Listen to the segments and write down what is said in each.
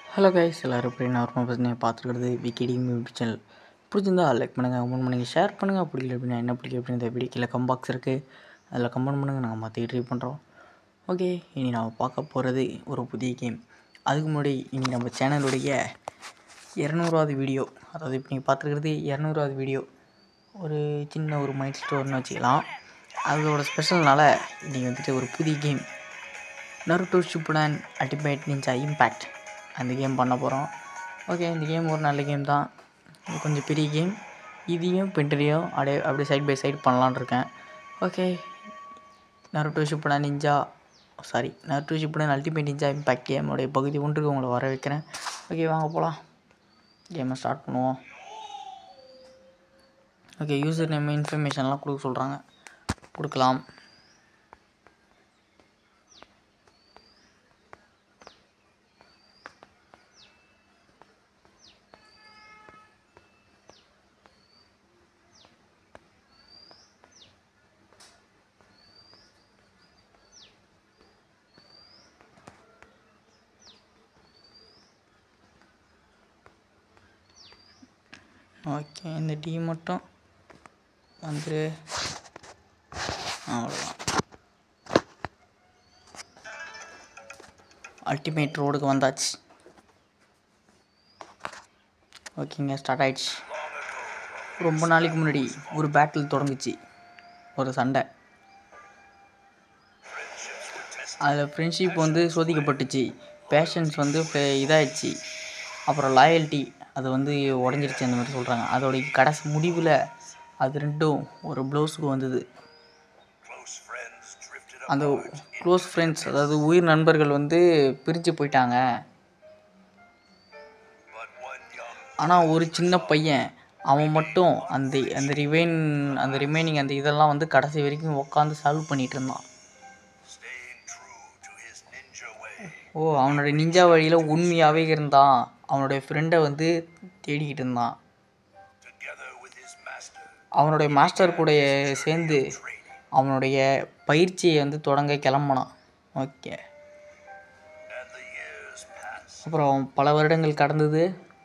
Hello guys எல்லோரும் எப்படி normal பசங்க பார்த்துக்கிறது விக்கெடி யூடியூப் சேனல் பிடிச்சிருந்தா லைக் பண்ணுங்கள் கமெண்ட் பண்ணுங்கள் ஷேர் பண்ணுங்கள் பிடிக்கல அப்படின்னா என்ன பிடிக்கல அப்படின்னு இந்த வீடியோ கீழே கம்பாக்ஸ் இருக்குது அதில் கமெண்ட் பண்ணுங்கள் நாங்கள் மாற்றி ட்ரை பண்ணுறோம் ஓகே இனி நம்ம பார்க்க போகிறது ஒரு புதிய கேம் அதுக்கு முன்னாடி இனி நம்ம சேனலுடைய இரநூறாவது வீடியோ அதாவது இப்போ நீங்கள் பார்த்துருக்கிறது இரநூறாவது வீடியோ ஒரு சின்ன ஒரு மைண்ட் ஸ்டோர்னு வச்சுக்கலாம் அதோட ஸ்பெஷல்னால இன்றைக்கி வந்துட்டு ஒரு புதிய game Naruto Shippuden ultimate ninja impact அந்த கேம் பண்ண போகிறோம் ஓகே இந்த கேம் ஒரு நல்ல கேம் தான் இது கொஞ்சம் பெரிய கேம் இதையும் பென்ட்ரியும் அப்படியே அப்படியே சைட் பை சைடு பண்ணலான்னு இருக்கேன் okay Naruto Shippuden ninja sorry Naruto Shippuden ultimate ninja impact கேமோடைய பகுதி ஒன்றுக்கு உங்களை வர வைக்கிறேன் ஓகே வாங்க போகலாம் கேமை ஸ்டார்ட் பண்ணுவோம் ஓகே யூசர் நேம் இன்ஃபர்மேஷன்லாம் கொடுக்க சொல்கிறாங்க கொடுக்கலாம் ஓகே இந்த டீ மட்டும் வந்துரு அவ்வளோதான் அல்டிமேட் ரோடுக்கு வந்தாச்சு ஓகேங்க ஸ்டார்ட் ஆயிடுச்சு ரொம்ப நாளைக்கு முன்னாடி ஒரு பேட்டில் தொடங்குச்சு ஒரு சண்டை அதில் ஃப்ரெண்ட்ஷிப் வந்து சோதிக்கப்பட்டுச்சு பேஷன்ஸ் வந்து இப்போ இதாகிடுச்சு அப்புறம் லாயல்ட்டி அது வந்து உடஞ்சிருச்சு அந்த மாதிரி சொல்கிறாங்க அதோடைய கடைசி முடிவில் அது ரெண்டும் ஒரு ப்ளவுஸுக்கு வந்தது அந்த க்ளோஸ் ஃப்ரெண்ட்ஸ் அதாவது உயிர் நண்பர்கள் வந்து பிரிஞ்சு போயிட்டாங்க ஆனால் ஒரு சின்ன பையன் அவன் மட்டும் அந்த அந்த ரிவைன் அந்த ரிமைனிங் அந்த இதெல்லாம் வந்து கடைசி வரைக்கும் உட்காந்து சால்வ் பண்ணிகிட்டு இருந்தான் ஓ அவனுடைய நிஞ்சா வழியில் உண்மையாகவே இருந்தான் அவனுடைய ஃப்ரெண்டை வந்து தேடிக்கிட்டு இருந்தான் அவனுடைய மாஸ்டர் கூட சேர்ந்து அவனுடைய பயிற்சியை வந்து தொடங்க கிளம்பினான் ஓகே அப்புறம் பல வருடங்கள் கடந்தது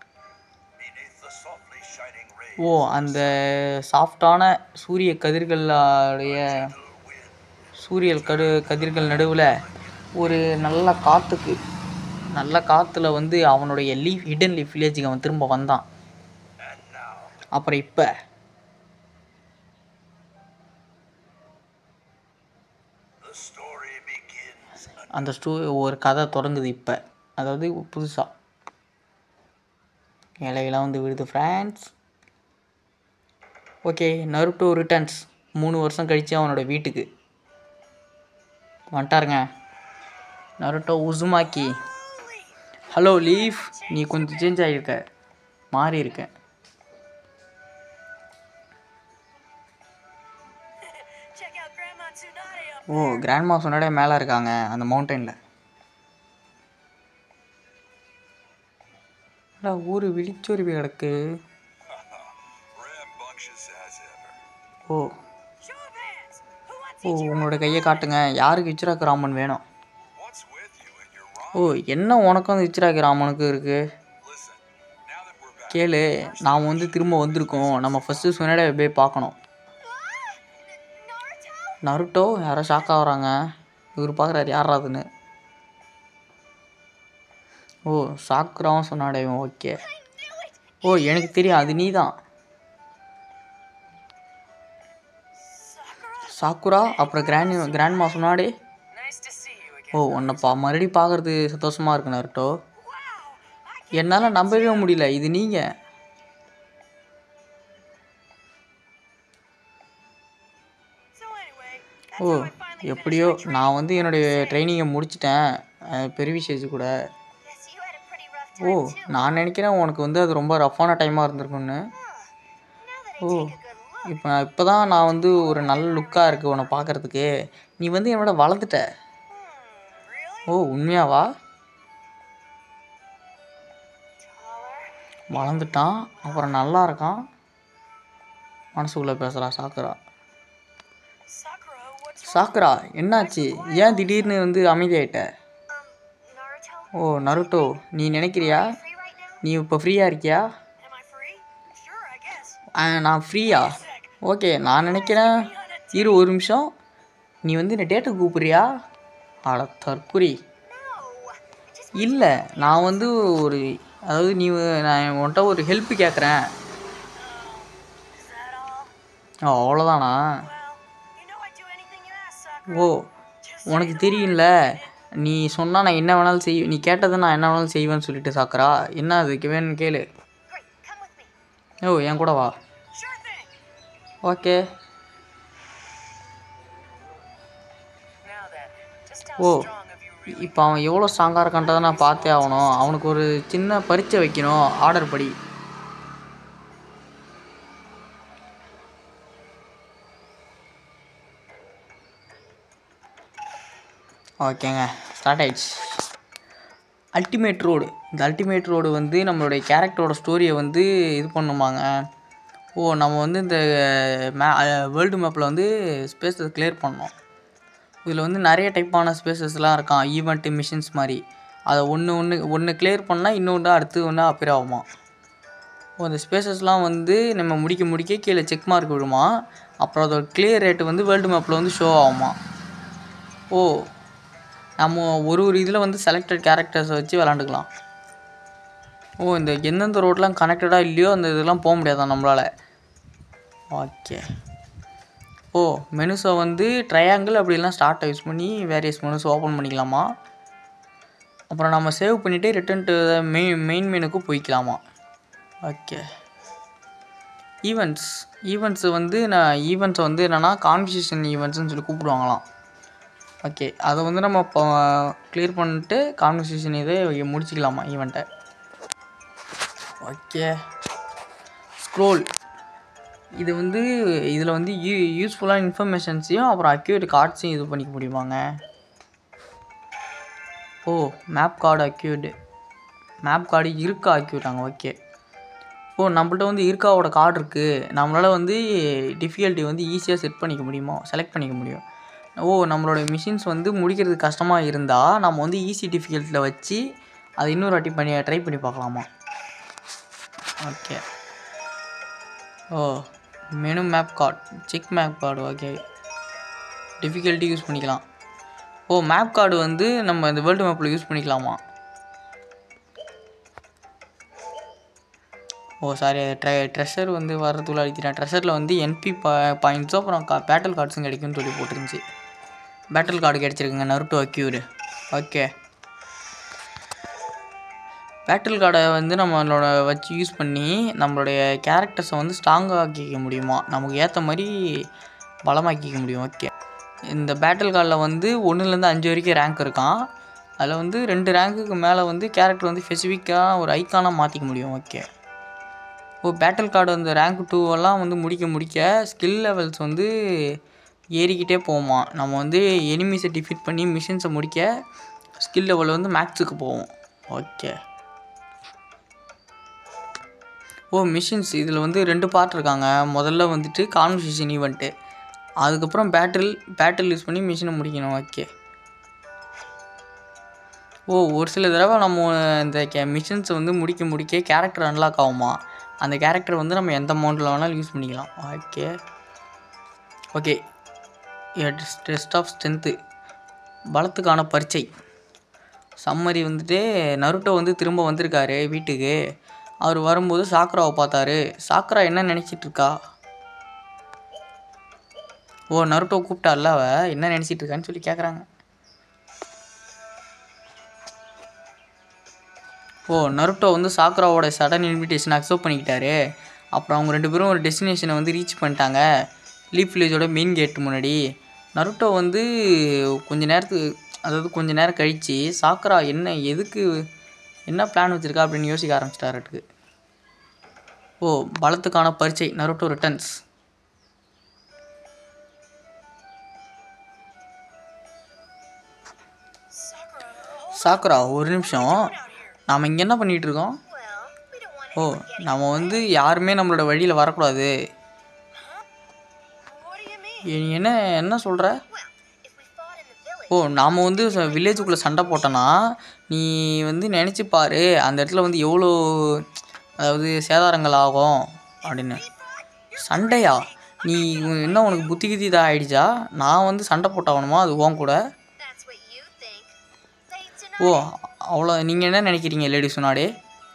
ஓ அந்த சாஃப்டான சூரிய கதிர்களுடைய சூரிய கடு கதிர்கள் நடுவில் ஒரு நல்ல காற்றுக்கு நல்ல காற்றுல வந்து அவனுடைய லீஃப் ஹிடன் லீஃப் வில்லேஜுக்கு அவன் திரும்ப வந்தான் அப்புறம் இப்போ அந்த ஸ்டோ ஒரு கதை தொடங்குது இப்போ அதாவது புதுசாக இலையெல்லாம் வந்து விழுது ஃப்ரான்ஸ் ஓகே நருட்டோ ரிட்டர்ன்ஸ் மூணு வருஷம் கழித்து அவனோட வீட்டுக்கு வந்துட்டாருங்க நருட்டோ உசுமாக்கி ஹலோ லீஃப் நீ கொஞ்சம் சேஞ்ச் ஆகியிருக்க மாறி இருக்க Check out Grandma Tsunade up ஓ கிராண்ட்மா சொன்னாடே மேலே இருக்காங்க அந்த மவுண்டனில் ஊர் விழிச்சொருவி கிடக்கு Rambunctious as ever. O Show of hands. Who wants O each உங்களோட கையை காட்டுங்க யாருக்கு இச்சிராக்கு ராமன் வேணும் What's with you and your rhyme? ஓ என்ன உனக்கும் அந்த இச்சிராக்கு ராமனுக்கு இருக்குது Listen, now that we're back, கேளு நாம் வந்து திரும்ப வந்திருக்கோம் நம்ம ஃபஸ்ட்டு சொன்னடே போய் பார்க்கணும் Naruto? நருட்டோ யாரோ ஷாக் ஆகுறாங்க இவர் பார்க்குறாரு யாரா அதுன்னு ஓ சாக்குறாவும் சொன்னாடே இவன் ஓகே I knew it! ஓ எனக்கு தெரியும் அது நீ தான் Sakura? சாக்குரா அப்புறம் grand grandma Tsunade Nice to see you again. ஓ உன்னை பா மறுபடியும் பார்க்குறது சந்தோஷமாக இருக்கு நருட்டோ Wow! I என்னால் நம்பவே முடியல இது நீங்கள் So anyway, that's O how I finally எப்படியோ finished my training. நான் வந்து என்னுடைய ட்ரைனிங்கை முடிச்சிட்டேன் அஹ், பெரிய விஷயம் கூட Guess you had a pretty rough O time too. நான் நினைக்கிறேன் உனக்கு வந்து அது ரொம்ப ரஃப்பான டைமாக இருந்திருக்குன்னு Now that I O take a good look, இப்போ நான் இப்போ தான் நான் வந்து ஒரு நல்ல லுக்காக இருக்குது உன்னை பார்க்குறதுக்கு நீ வந்து என்னோட வளர்ந்துட்ட hmm, really? ஓ உண்மையாவா Taller? வளர்ந்துட்டான் அப்புறம் நல்லா இருக்கான் மனசுக்குள்ளே பேசுகிறா Sakura Sakura, what's wrong? Sakura என்னாச்சு ஏன் திடீர்னு வந்து அமைதியாயிட்ட Um, Naruto? ஓ நருட்டோ நீ நினைக்கிறியா Free right now? நீ இப்போ ஃப்ரீயாக இருக்கியா Am I free? Sure, I guess. ஆ, நான் ஃப்ரீயா ஓகே நான் நினைக்கிறேன் இரு ஒரு நிமிஷம் நீ வந்து இந்த டேட்டுக்கு கூப்பிட்றியா அட தற்குறி No. Just இல்லை நான் வந்து ஒரு அதாவது நீ நான் உன்கிட்ட ஒரு ஹெல்ப் கேட்குறேன் is that all? அவ்வளோதானா Well, you know I'd do anything you ask, Sakura. ஓ உனக்கு தெரியும்ல நீ சொன்னால் நான் என்ன வேணாலும் செய் நீ கேட்டதை நான் என்ன வேணாலும் செய்வேன்னு சொல்லிட்டு சாக்குறா என்ன அதுக்கு வேணும்னு கேளு Great, come with me. ஓ என் கூட வா Sure thing. Okay Now then, just ஓ how strong of you really இப்போ அவன் எவ்வளோ ஸ்ட்ராங்காக இருக்கான்றதை நான் பார்த்தே ஆகணும் அவனுக்கு ஒரு சின்ன பரீட்சை வைக்கணும் ஆர்டர் படி ஓகேங்க ஸ்டார்ட் ஆயிடுச்சு அல்டிமேட் ரோடு இந்த அல்டிமேட் ரோடு வந்து நம்மளுடைய கேரக்டரோட ஸ்டோரியை வந்து இது பண்ணுமாங்க ஓ நம்ம வந்து இந்த மே வேர்ல்டு மேப்பில் வந்து ஸ்பேஸை கிளியர் பண்ணோம் இதில் வந்து நிறைய டைப்பான ஸ்பேசஸ்லாம் இருக்கான் ஈவெண்ட்டு மிஷின்ஸ் மாதிரி அதை ஒன்று ஒன்று ஒன்று கிளியர் பண்ணால் இன்னொன்று அடுத்து ஒன்று அப்பியர் ஆகுமா ஓ அந்த ஸ்பேசஸ்லாம் வந்து நம்ம முடிக்க முடிக்க கீழே செக் மார்க் விழுமா அப்புறம் அதோட கிளியர் ரேட்டு வந்து வேர்ல்டு மேப்பில் வந்து ஷோ ஆகுமா ஓ நம்ம ஒரு ஒரு இதில் வந்து செலக்டட் கேரக்டர்ஸை வச்சு விளாண்டுக்கலாம் ஓ இந்த எந்தெந்த ரோட்லாம் கனெக்டடாக இல்லையோ அந்த இதெல்லாம் போக முடியாதான் நம்மளால் ஓகே ஓ மெனுஸை வந்து ட்ரையாங்கிள் அப்படிலாம் ஸ்டார்ட்டை யூஸ் பண்ணி வேரியஸ் மெனுஸ் ஓப்பன் பண்ணிக்கலாமா அப்புறம் நம்ம சேவ் பண்ணிவிட்டு ரிட்டன் டு மெயின் மெயின் மெனுக்கு போய்க்கலாமா ஓகே ஈவெண்ட்ஸ் ஈவெண்ட்ஸு வந்து நான் ஈவெண்ட்ஸை வந்து என்னென்னா கான்வர்சேஷன் ஈவெண்ட்ஸ்னு சொல்லி கூப்பிடுவாங்களாம் ஓகே அதை வந்து நம்ம இப்போ கிளியர் பண்ணிட்டு கான்வர்சேஷன் இதை முடிச்சிக்கலாமா ஈவெண்ட்டை ஓகே ஸ்க்ரோல் இது வந்து இதில் வந்து யூ யூஸ்ஃபுல்லான இன்ஃபர்மேஷன்ஸையும் அப்புறம் அக்யூரேட் கார்ட்ஸையும் இது பண்ணிக்க முடியுமாங்க ஓ map card acquired map card இருக்கா அக்யூட்டாங்க ஓகே ஓ நம்மள்ட்ட வந்து இருக்காவோட கார்டு இருக்குது நம்மளால் வந்து டிஃபிகல்ட்டி வந்து ஈஸியாக செட் பண்ணிக்க முடியுமா செலக்ட் பண்ணிக்க முடியும் ஓ நம்மளோட மிஷின்ஸ் வந்து முடிக்கிறது கஷ்டமாக இருந்தால் நம்ம வந்து ஈஸி டிஃபிகல்ட்டியில் வச்சு அதை இன்னொரு வாட்டி பண்ணி ட்ரை பண்ணி பார்க்கலாமா ஓகே ஓ menu map card check map card okay difficulty use பண்ணிக்கலாம் ஓ மேப் கார்டு வந்து நம்ம இந்த வேர்ல்டு மேப்பில் யூஸ் பண்ணிக்கலாமா ஓ சாரி ட்ரெ ட்ரெஷர் வந்து வர்றதுக்குள்ள அழிக்கிறேன் ட்ரெஷரில் வந்து என்பி பா பாயிண்ட்ஸும் அப்புறம் கா பேட்டல் கார்ட்ஸும் கிடைக்கும்னு சொல்லி போட்டிருந்துச்சு பேட்டல் கார்டு கிடச்சிருக்குங்க நருட்டோ அக்யூரு ஓகே பேட்டில் கார்டை வந்து நம்மளோட வச்சு யூஸ் பண்ணி நம்மளுடைய கேரக்டர்ஸை வந்து ஸ்ட்ராங்காக ஆக்கிக்க முடியுமா நமக்கு ஏற்ற மாதிரி பலமாக்கிக்க முடியும் ஓகே இந்த பேட்டில் கார்டில் வந்து ஒன்றுலேருந்து அஞ்சு வரைக்கும் ரேங்க் இருக்கான் அதில் வந்து ரெண்டு ரேங்க்குக்கு மேலே வந்து கேரக்டர் வந்து ஸ்பெசிஃபிக்காக ஒரு ஐக்கானாக மாற்றிக்க முடியும் ஓகே ஓ பேட்டில் கார்டு அந்த ரேங்க் டூவெல்லாம் வந்து முடிக்க முடிக்க ஸ்கில் லெவல்ஸ் வந்து ஏறிக்கிட்டே போகுமா நம்ம வந்து எனிமீஸை டிஃபீட் பண்ணி மிஷின்ஸை முடிக்க ஸ்கில் லெவல் வந்து மேக்ஸுக்கு போவோம் ஓகே ஓ மிஷின்ஸ் இதில் வந்து ரெண்டு பார்ட் இருக்காங்க முதல்ல வந்துட்டு கான்வர்சேஷன் ஈவெண்ட்டு அதுக்கப்புறம் பேட்டில் பேட்டில் யூஸ் பண்ணி மிஷினை முடிக்கணும் ஓகே ஓ ஒரு சில தடவை நம்ம இந்த கே மிஷின்ஸை வந்து முடிக்க முடிக்க கேரக்டர் அன்லாக் ஆகுமா அந்த கேரக்டர் வந்து நம்ம எந்த அமௌண்ட்டில் வேணாலும் யூஸ் பண்ணிக்கலாம் okay okay test of strength பலத்துக்கான பரீட்சை சம்மரி வந்துட்டு நருட்டோ வந்து திரும்ப வந்திருக்காரு வீட்டுக்கு அவர் வரும்போது சாக்ராவை பார்த்தாரு சாக்ரா என்ன நினச்சிட்டு இருக்கா ஓ நருட்டோ கூப்பிட்டால அவ என்ன நினச்சிட்டு இருக்கான்னு சொல்லி கேட்குறாங்க ஓ நருட்டோ வந்து சாக்ராவோட சடன் இன்விடேஷன் அக்செப்ட் பண்ணிக்கிட்டாரு அப்புறம் அவங்க ரெண்டு பேரும் ஒரு டெஸ்டினேஷனை வந்து ரீச் பண்ணிட்டாங்க லீப் வில்லேஜோட மெயின் கேட் முன்னாடி நருட்டோ வந்து கொஞ்ச நேரத்துக்கு அதாவது கொஞ்ச நேரம் கழித்து சாக்ரா என்ன எதுக்கு என்ன பிளான் வச்சுருக்கா அப்படின்னு யோசிக்க ஆரம்பிச்சிட்டாருக்கு ஓ பலத்துக்கான பரீட்சை நருட்டோ ரிட்டர்ன்ஸ் Sakura. சாக்குரா ஒரு நிமிஷம் நாம் இங்கே என்ன பண்ணிகிட்டு இருக்கோம் Well, we don't want O anyone getting. நம்ம வந்து யாருமே நம்மளோட வழியில் வரக்கூடாது What do you mean? நீ என்ன என்ன சொல்கிற Well, if we fought in the village, ஓ நாம் வந்து வில்லேஜுக்குள்ளே சண்டை போட்டோன்னா நீ வந்து நினச்சி பாரு அந்த இடத்துல வந்து எவ்வளோ அதாவது சேதாரங்கள் ஆகும் அப்படின்னு சண்டையா நீ என்ன உனக்கு புத்தி கித்தி இதாக ஆயிடுச்சா நான் வந்து சண்டை போட்டாகணுமா அது உன் கூட That's what you think. Say O tonight. அவ்வளோ நீங்கள் என்ன நினைக்கிறீங்க லேடிஸ் முன்னாடி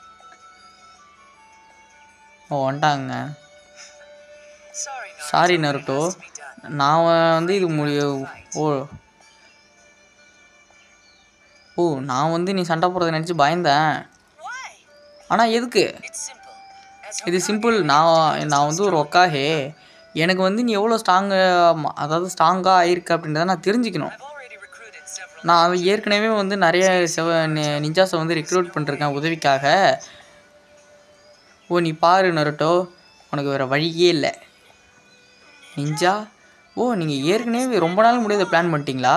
ஓ வந்துட்டாங்க Sorry, Naruto. Sorry It Naruto has to be done. நான் வந்து இது முடிய ஓ ஓ நான் வந்து நீ சண்டை போடுறத நினச்சி பயந்தேன் Why? ஆனால் எதுக்கு It's simple. As இது Hokage, சிம்பிள் you நான் have to நான் வந்து ஒரு ஒக்காகே எனக்கு வந்து நீ எவ்வளோ ஸ்ட்ராங்கு அதாவது ஸ்ட்ராங்காக ஆயிருக்கு அப்படின்றத நான் தெரிஞ்சுக்கணும் I've already recruited several. நான் அது ஏற்கனவே வந்து நிறைய செவ நிஞ்சாஸை வந்து ரெக்ரூட் பண்ணிருக்கேன் உதவிக்காக ஓ நீ பாரு நருட்டோ உனக்கு வேறு வழியே இல்லை நிஞ்சா ஓ நீங்கள் ஏற்கனவே ரொம்ப நாள் முடியாத பிளான் பண்ணிட்டீங்களா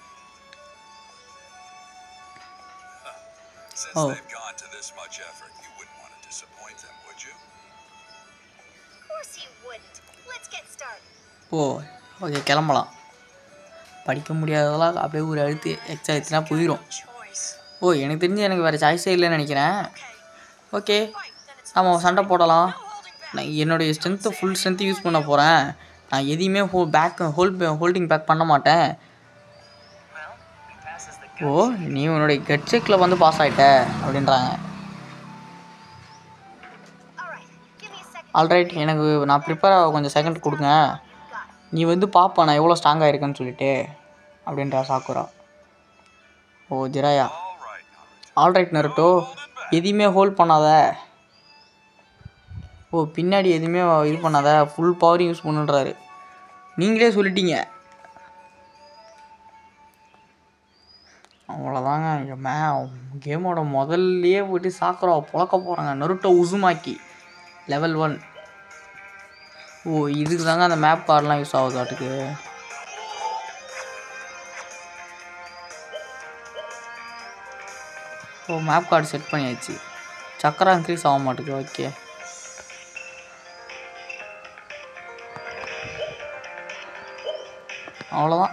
Since Oh. they've gone to this much effort, you wouldn't want to disappoint them, would you? Of course you wouldn't. Let's get started. ஓ ஓகே கிளம்பலாம் படிக்க முடியாததெல்லாம் அப்படியே ஒரு அழுத்து எக்ஸ்ட்ரா எடுத்துனா போயிடும் Choice. ஓ எனக்கு தெரிஞ்சு எனக்கு வேறு சாய்ஸே இல்லைன்னு நினைக்கிறேன் Okay. Okay Fine. Then it's நம்ம சண்டை போடலாம் no holding back. நான் என்னுடைய ஸ்ட்ரென்த்தை ஃபுல் ஸ்ட்ரென்த்து யூஸ் பண்ண போகிறேன் நான் எதையுமே ஹோ பேக் ஹோல்ட் ஹோல்டிங் பேக் பண்ண மாட்டேன் Well, he passes the ஓ நீ உன்னுடைய கட் செக்கில் வந்து பாஸ் ஆகிட்ட அப்படின்றாங்க All right. Give me a second. Alright எனக்கு நான் ப்ரிப்பேர் ஆக கொஞ்சம் செகண்ட் கொடுங்க நீ வந்து பாப்பா நான் எவ்வளோ ஸ்ட்ராங்காக இருக்கேன்னு சொல்லிட்டு அப்படின்றா சாக்குரா ஓ Jiraiya All right, Naruto. Alright Naruto எதையுமே ஹோல்ட் பண்ணாத ஓ பின்னாடி எதுவுமே இது பண்ணாத ஃபுல் பவரையும் யூஸ் பண்ணுன்றாரு நீங்களே சொல்லிட்டீங்க அவ்வளோதாங்க மே கேமோட முதல்லையே போயிட்டு சாக்குறா புழக்க போகிறாங்க நருட்டோ உசுமாக்கி லெவல் ஒன் ஓ இதுக்கு தாங்க அந்த மேப் கார்டெலாம் யூஸ் ஆகுது ஆட்டுக்கு ஓ மேப் கார்டு செட் பண்ணியாச்சு சக்கரம் இன்க்ரீஸ் ஆக மாட்டேங்குது ஓகே அவ்வளோதான்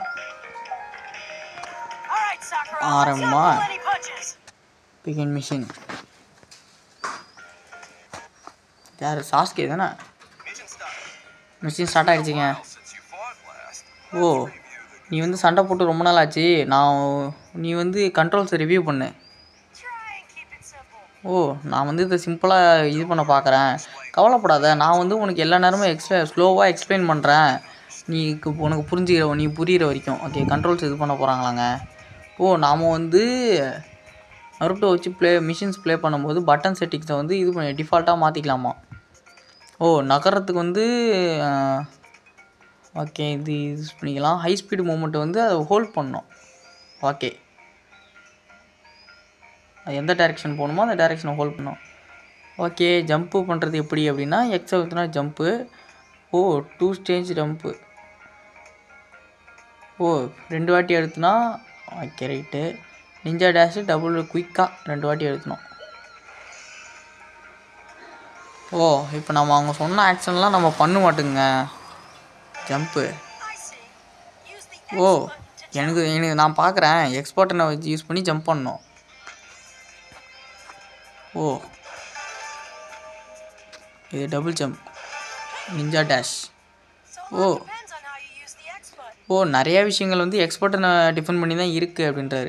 All right, Sakura. ஆரம்பமா Let's not pull any punches. Begin mission யார் சாஸ்கே தானே Mission start. மிஷின் ஸ்டார்ட் ஆகிடுச்சிங்க Well, since you fought last, ஓ review the நீ வந்து சண்டை போட்டு ரொம்ப நாள் ஆச்சு நான் நீ வந்து கண்ட்ரோல்ஸை ரிவ்யூ பண்ணு Try and keep it simple. ஓ நான் வந்து இதை சிம்பிளாக இது பண்ண பார்க்குறேன் கவலைப்படாத நான் வந்து உனக்கு எல்லா நேரமும் எக்ஸ்பிள ஸ்லோவாக எக்ஸ்பிளைன் பண்ணுறேன் நீ கு- உனக்கு புரிஞ்சுக்கிற நீ புரியிற வரைக்கும் ஓகே கண்ட்ரோல்ஸ் இது பண்ண போகிறாங்களாங்க ஓ நாம் வந்து நருட்டோ வச்சு ப்ளே மிஷின்ஸ் ப்ளே பண்ணும்போது பட்டன் செட்டிங்ஸை வந்து இது பண்ணி டிஃபால்ட்டாக மாற்றிக்கலாமா ஓ நகரத்துக்கு வந்து ஓகே இது யூஸ் பண்ணிக்கலாம் ஹை ஸ்பீடு மூமெண்ட்டை வந்து அதை ஹோல்ட் பண்ணணும் ஓகே அது எந்த டைரெக்ஷன் போகணுமோ அந்த டைரெக்ஷனை ஹோல்ட் பண்ணணும் ஓகே ஜம்ப்பு பண்ணுறது எப்படி அப்படின்னா எக்ஸை ஊற்றினா ஜம்ப்பு ஓ டூ ஸ்டேஜ் ஜம்ப்பு ஓ ரெண்டு வாட்டி எடுத்துனா okay right ninja dash double குயிக்காக ரெண்டு வாட்டி எடுத்தணும் ஓ இப்போ நம்ம அவங்க சொன்ன ஆக்ஷன்லாம் நம்ம பண்ண மாட்டோங்க jump I see. Use the ஓ X button to எனக்கு எனக்கு நான் பார்க்குறேன் எக்ஸ்போர்ட்டனை வச்சு யூஸ் பண்ணி ஜம்ப் பண்ணணும் ஓ இது double jump ninja dash So Oh. it depends on how you use the X button. ஓ நிறையா விஷயங்கள் வந்து எக்ஸ்போர்ட்டனை டிஃபெண்ட் பண்ணி தான் இருக்குது அப்படின்றாரு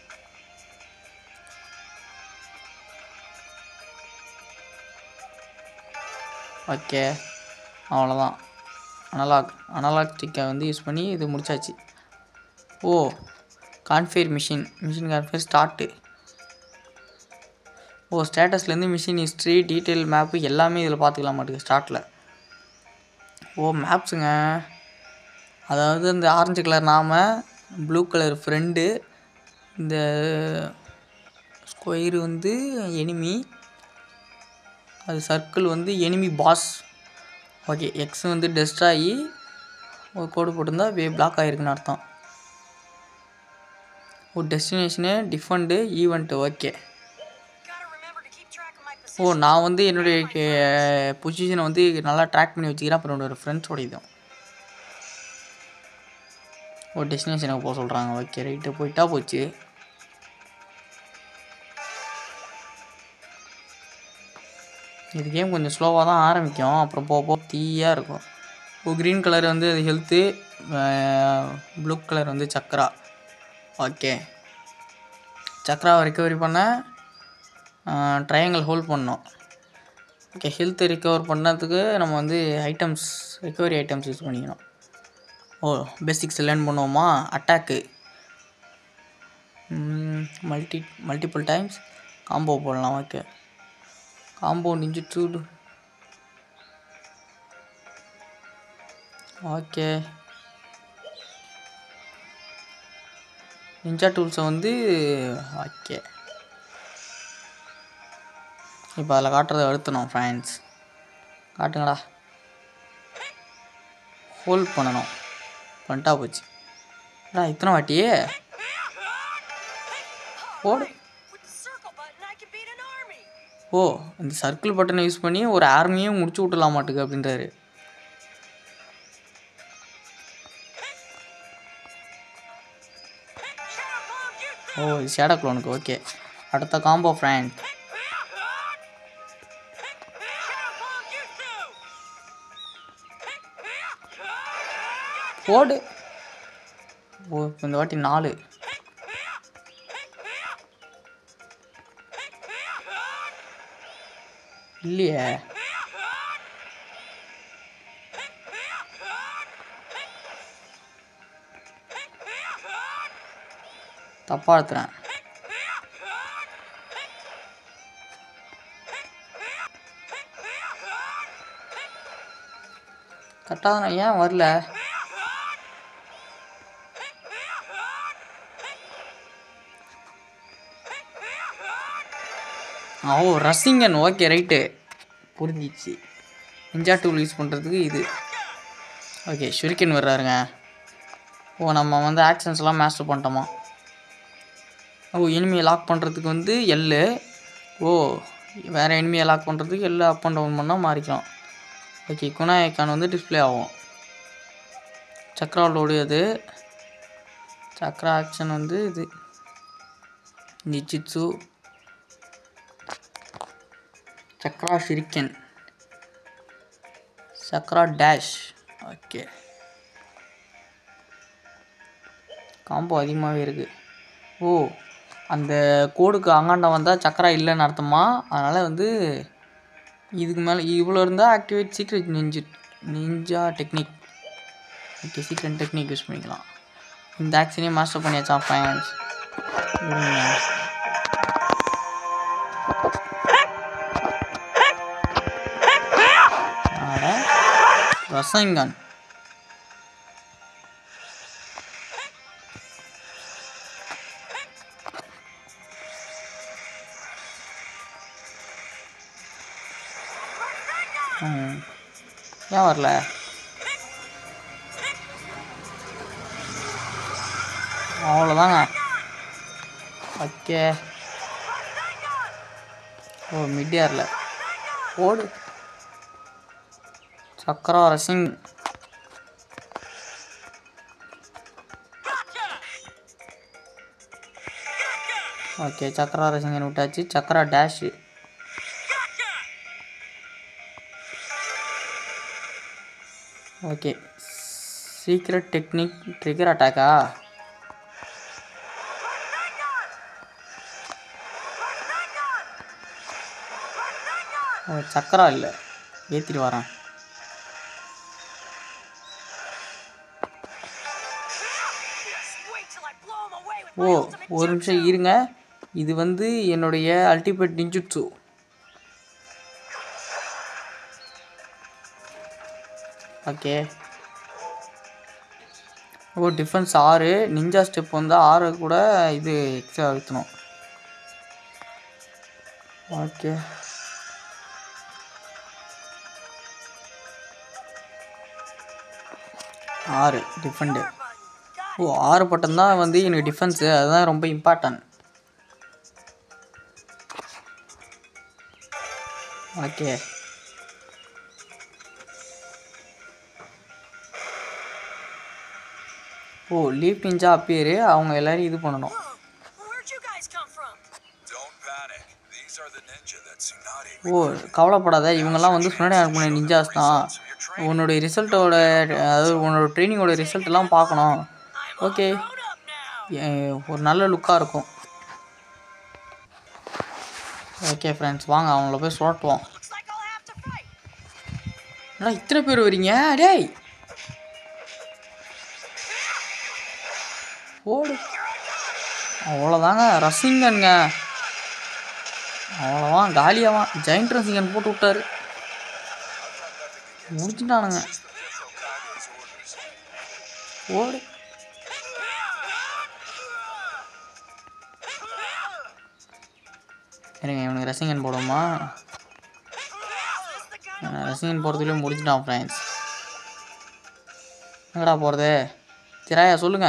ஓகே அவ்வளோதான் அனலாக் அனலாக் ஸ்டிக்கை வந்து யூஸ் பண்ணி இது முடிச்சாச்சு ஓ confirm mission mission confirm start ஓ ஸ்டேட்டஸ்லேருந்து மிஷின் ஹிஸ்ட்ரி டீட்டெயில் மேப்பு எல்லாமே இதில் பார்த்துக்கலாம் மாட்டுக்கு ஸ்டார்ட்டில் ஓ மேப்ஸுங்க அதாவது இந்த ஆரஞ்சு கலர் நாம ப்ளூ கலர் ஃப்ரெண்டு இந்த ஸ்கொயர் வந்து எனிமி அது சர்க்கிள் வந்து எனிமி பாஸ் ஓகே எக்ஸ் வந்து டெஸ்ட் ஆகி ஒரு கோடு போட்டிருந்தா வே பிளாக் ஆகிருக்குன்னு அர்த்தம் ஓ டெஸ்டினேஷனு defend event okay Gotta remember to keep track of my ஓ position. நான் வந்து என்னுடைய பொசிஷனை வந்து நல்லா ட்ராக் பண்ணி வச்சுக்கிறேன் அப்புறம் என்னோட ஃப்ரெண்ட்ஸோட இதுவும் ஓ டெஸ்டினேஷனுக்கு போக சொல்கிறாங்க ஓகே ரைட்டு போயிட்டா போச்சு இது கேம் கொஞ்சம் ஸ்லோவாக தான் ஆரம்பிக்கும் அப்புறம் போக போக தீயாக இருக்கும் இப்போ க்ரீன் கலர் வந்து அது ஹெல்த்து ப்ளூ கலர் வந்து சக்ரா ஓகே சக்ராவை ரெக்கவரி பண்ண ட்ரையாங்கிள் ஹோல்ட் பண்ணோம் ஓகே ஹெல்த்தை ரிகவர் பண்ணதுக்கு நம்ம வந்து ஐட்டம்ஸ் ரெக்கவரி ஐட்டம்ஸ் யூஸ் பண்ணிக்கணும் ஓ பேசிக்ஸ் லேர்ன் பண்ணுவோமா attack multi multiple times combo போடலாம் ஓகே காம்போ நிஞ்சு சூடு ஓகே நிஞ்சா டூல்ஸை வந்து ஓகே இப்போ அதில் காட்டுறதை அழுத்தணும் ஃப்ரெண்ட்ஸ் காட்டுங்கடா ஹோல்ட் பண்ணணும் பண்ணிட்டா போச்சு அடா இத்தனை வாட்டியே ஓடு With the circle button, I can beat an army. ஓ இந்த சர்க்கிள் பட்டனை யூஸ் பண்ணி ஒரு ஆர்மியும் முடிச்சு விட்டுலாம் மாட்டுக்கு அப்படின்றாரு ஓ ஷேடோ க்ளோனுக்கு ஓகே அடுத்த காம்போ ஃப்ரெண்ட் ஓடு ஓ இப்ப இந்த வாட்டி நாலு இல்லையே தப்பா எடுத்துறேன் கரெக்டாக ஏன் வரல ஓ ரசிங்கன் ஓகே ரைட்டு புரிஞ்சிச்சு நிஞ்சா டூல் யூஸ் பண்ணுறதுக்கு இது ஓகே ஷுரிக்கன் வர்றாருங்க ஓ நம்ம வந்து ஆக்ஷன்ஸ்லாம் மாஸ்டர் பண்ணிட்டோமா ஓ எனிமியை லாக் பண்ணுறதுக்கு வந்து எல்லு ஓ வேறு எனிமியை லாக் பண்ணுறதுக்கு எல்லு அப் அண்ட் டவுன் பண்ணால் மாறிக்கலாம் ஓகே குணா ஐக்கான் வந்து டிஸ்ப்ளே ஆகும் சக்ராவோடையது சக்ரா ஆக்ஷன் வந்து இது ninjutsu chakra shuriken chakra dash okay combo அதிகமாகவே இருக்குது ஓ அந்த கோடுக்கு அங்காண்ட வந்தால் சக்கரா இல்லைன்னு அர்த்தமா அதனால் வந்து இதுக்கு மேலே இவ்வளோ இருந்தால் ஆக்டிவேட் சீக்ரெட் நிஞ்சு ninja technique okay secret technique use பண்ணிக்கலாம் இந்த ஆக்ஷனையும் மாஸ்டர் பண்ணியாச்சா ஃபைனான்ஸ் ரசங்கன் ம். ஏன் வரல அவ்வளோதாங்க ஓகே ஓ மிட்டியாரில் ஓடு சக்கரா சிங் ஓகே சக்கரா சிங்கன் விட்டாச்சு chakra dash okay secret technique trigger அட்டாக்கா ஓ சக்கரா இல்லை ஏற்றிட்டு வரேன் Just wait till I blow him away with O my ultimate ஒரு நிமிஷம் இருங்க இது வந்து என்னுடைய அல்டிமேட் நிஞ்சுட்சு ஓகே ஓ டிஃபென்ஸ் ஆறு நிஞ்சா ஸ்டெப் வந்து ஆறு கூட இது எக்ஸ்ட்ரா அழுத்தணும் ஓகே ஆறு டிஃபெண்டு button. Got ஓ ஆறு பட்டம் தான் வந்து எனக்கு டிஃபென்ஸு அதுதான் ரொம்ப இம்பார்ட்டன்ட் ஓகே ஓ லீப் நிஞ்சா அப்பியரு அவங்க எல்லாரையும் இது பண்ணணும் Whoa, where'd you guys come from? Don't panic. These are the ninjas ninja that Tsunade ஓ கவலைப்படாத இவங்கெல்லாம் வந்து சுனடை பண்ண நிஞ்சாஸ் தான் உன்னோட ரிசல்ட்டோட அதாவது உன்னோட ட்ரைனிங்கோட ரிசல்ட் எல்லாம் பார்க்கணும் ஓகே ஒரு நல்ல லுக்காக இருக்கும் ஓகே ஃப்ரெண்ட்ஸ் வாங்க அவங்கள போய் சுரட்டுவோம் Looks like I'll have to fight. என்னடா இத்தனை பேர் வரீங்க டேய் ஓடு அவ்வளோதாங்க ரசிங்கனுங்க அவ்வளோதான் காலியாவான் ஜெயிண்ட் ரசிங்கன் போட்டு விட்டாரு முடிச்சுட்டானுங்க ஓடு சரிங்க இவனுக்கு ரசிங்கன் போடுமா ரசிகன் போகிறதுக்குள்ளே முடிச்சிட்டான் ஃப்ரெண்ட்ஸ் எங்கடா போகிறது திராயா சொல்லுங்க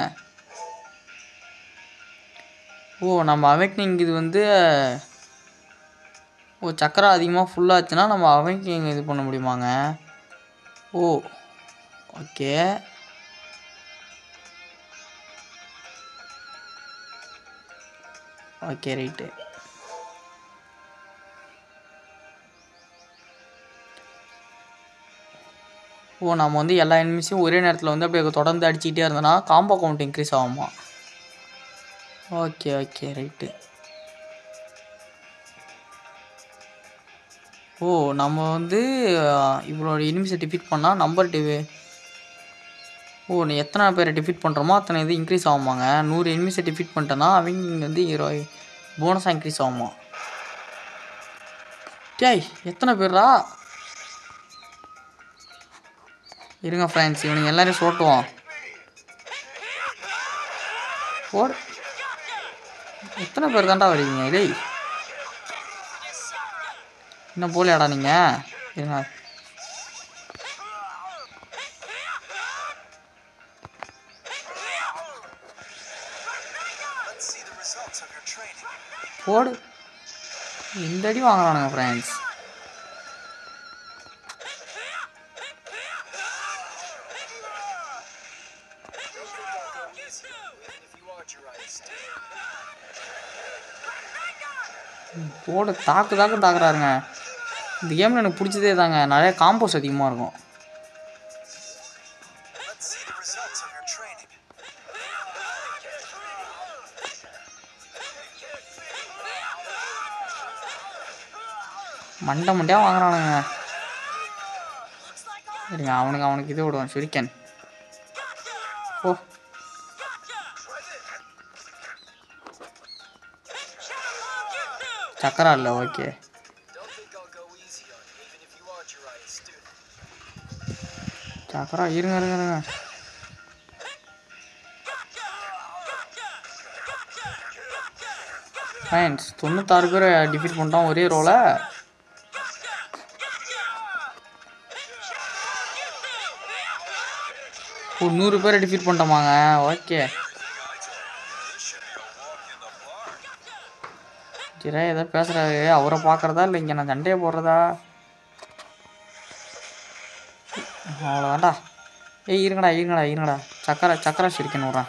ஓ நம்ம அவேக்னிங் இது வந்து ஓ சக்கரம் அதிகமாக ஃபுல்லாச்சுன்னா நம்ம அவேக்னிங் இது பண்ண முடியுமாங்க ஓ ஓகே ஓகே ரைட்டு ஓ நம்ம வந்து எல்லா எனிமிஸையும் ஒரே நேரத்தில் வந்து அப்படியே தொடர்ந்து அடிச்சுக்கிட்டே இருந்தோன்னா காம்போ கவுண்ட் இன்க்ரீஸ் ஆகுமா ஓகே ஓகே ரைட்டு ஓ நம்ம வந்து அஹ், இவ்வளோ எனிமிஸை டிஃபீட் பண்ணால் நம்பர் டிவி ஓ நீ எத்தனை பேரை டிஃபீட் பண்ணுறோமோ அத்தனை இது இன்க்ரீஸ் ஆகுமாங்க நூறு எனிமிஸை டிஃபீட் பண்ணிட்டேன்னா அவங்க வந்து இருபது போனஸாக இன்க்ரீஸ் ஆகுமா டேய் எத்தனை பேர்ரா இருங்க ஃப்ரெண்ட்ஸ் இவனுங்க எல்லாரையும் சோட்டுவோம் ஓடு எத்தனை பேர் தாண்டா வரீங்க டேய் இன்னும் போலியாடா நீங்கள் இருங்க Let's see the results of your training. போடு இந்த அடி வாங்குறானுங்க ஃப்ரெண்ட்ஸ் போடு தாக்கு தாக்கு தாக்குறாருங்க இந்த கேமில் எனக்கு பிடிச்சதே தாங்க நிறைய காம்போஸ் அதிகமாக இருக்கும் Let's see the results of your training. மண்டை மண்டையாக வாங்குறானுங்க சரிங்க அவனுக்கு அவனுக்கு இது விடுவான் சுரிக்கன் ஓ சக்கரா இல்லை okay Don't think I'll go easy on you, even if you are Jiraiya's student. Chakra இருங்க இருங்க இருங்க ஃப்ரெண்ட்ஸ் தொண்ணூத்தாறு பேரை டிஃபீட் பண்ணிட்டோம் ஒரே ரோல ஓ நூறு பேரை டிஃபீட் பண்ணிட்டோமாங்க ஓகே சரி ஏதோ பேசுகிறாரு அவரை பார்க்குறதா இல்லை இங்கே நான் சண்டையை போடுறதா அவ்வளோதான்டா ஏய் இருங்கடா இருங்கடா இருங்கடா சக்கரை சக்கரை சிரிக்கணும் விட்றேன்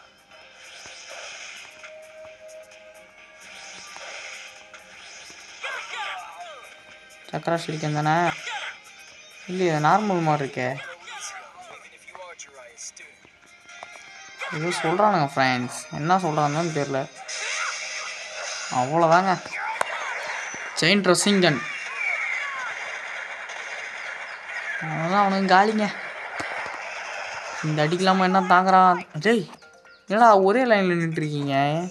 சக்கரா சிரிக்கன் தானே இல்லையே நார்மல் மாதிரி இருக்கே Go easy on you, even if you are Jiraiya's student. ஏதோ சொல்கிறானுங்க ஃப்ரெண்ட்ஸ் என்ன சொல்கிறாங்கன்னு தெரில அவ்வளோதாங்க செயின் ட்ரெஸ்ஸிங்கன் அவ்வளோதான் அவனுக்கு காலிங்க இந்த அடிக்கலாமா என்ன தாங்குறான் டேய் என்னடா ஒரே லைனில் நின்றுருக்கீங்க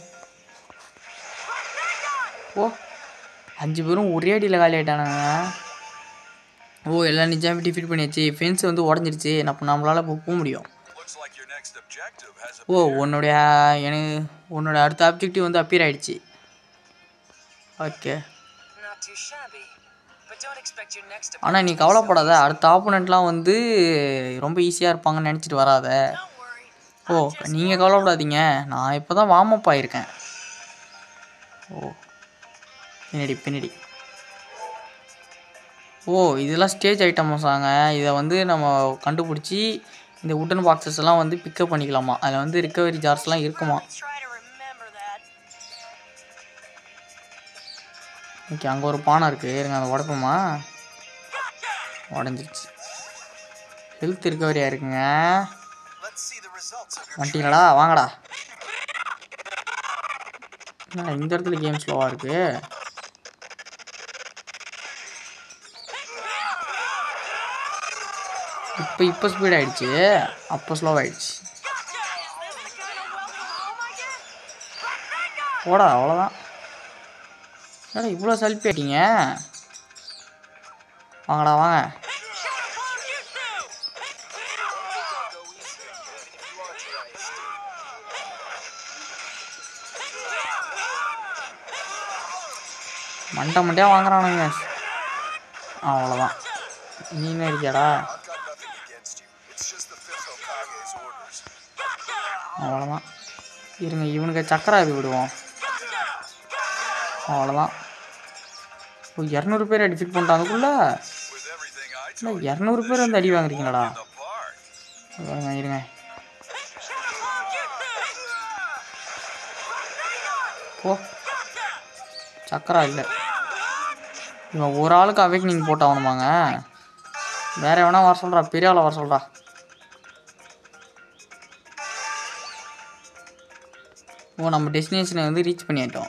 ஓ அஞ்சு பேரும் ஒரே அடியில் காலி ஆயிட்டானுங்க ஓ எல்லா நிஜாமே டிஃபீட் பண்ணியாச்சு ஃபென்ஸ் வந்து உடஞ்சிருச்சு அப்போ நம்மளால் இப்போ போக முடியும் Looks like your next objective has a ஓ உன்னுடைய எனக்கு உன்னோட அடுத்த ஆப்ஜெக்டிவ் வந்து அப்பியர் ஆயிடுச்சு okay Not too shabby. But don't expect your next ஆனால் நீ கவலைப்படாத அடுத்த ஆப்போனண்ட்லாம் வந்து ரொம்ப ஈஸியாக இருப்பாங்கன்னு நினச்சிட்டு வராத ஓ நீங்கள் கவலைப்படாதீங்க நான் இப்போ தான் வார்ம் அப் ஆகிருக்கேன் ஓ பின்னாடி பின்னாடி ஓ இதெல்லாம் ஸ்டேஜ் ஐட்டம்ஸாங்க இதை வந்து நம்ம கண்டுபிடிச்சி இந்த உட்டன் பாக்ஸஸ் எல்லாம் வந்து பிக்கப் பண்ணிக்கலாமா அதில் வந்து ரிக்கவரி ஜார்ஸ்லாம் இருக்குமா Let's try to remember that. Okay அங்கே ஒரு பானை இருக்குது இருங்க அதை உடைப்போமா உடஞ்சிருச்சு ஹெல்த் ரிகவரியாக இருக்குங்க Let's see the results of your வந்துட்டீங்களா வாங்கடா என்னடா இந்த இடத்துல கேம் ஸ்லோவாக இருக்கு இப்போ இப்போ ஸ்பீட் ஆயிடுச்சு அப்போ ஸ்லோவாயிடுச்சு போடா அவ்வளோதான் என்னடா இவ்வளோ செல்ஃபி ஆயிட்டீங்க வாங்கடா வாங்க go easy on you, even if you are Darius. மண்டை மண்டையாக வாங்குறானுங்க அவ்வளோதான் நீ என்ன இருக்கியாடா I've got nothing against you. It's just the fifth Hokage's orders. அவ்வளோதான் இருங்க இவனுக்கு சக்கரா இது விடுவோம் அவ்வளோதான் ஓ இரநூறு பேர் டிஃபிட் பண்ணிட்டாங்கக்குள்ள With everything I இல்லை told இரநூறு பேர் வந்து அடி வாங்குறீங்களாடா in the park. இருங்க இருங்க ஓ சக்கரா இல்லை இவன் ஒரு ஆளுக்கு அவேக்னிங் போட்டாகணுமாங்க வேற எவனா வர சொல்கிறா பெரிய ஆளை வர சொல்கிறா ஓ நம்ம டெஸ்டினேஷனை வந்து ரீச் பண்ணிட்டோம்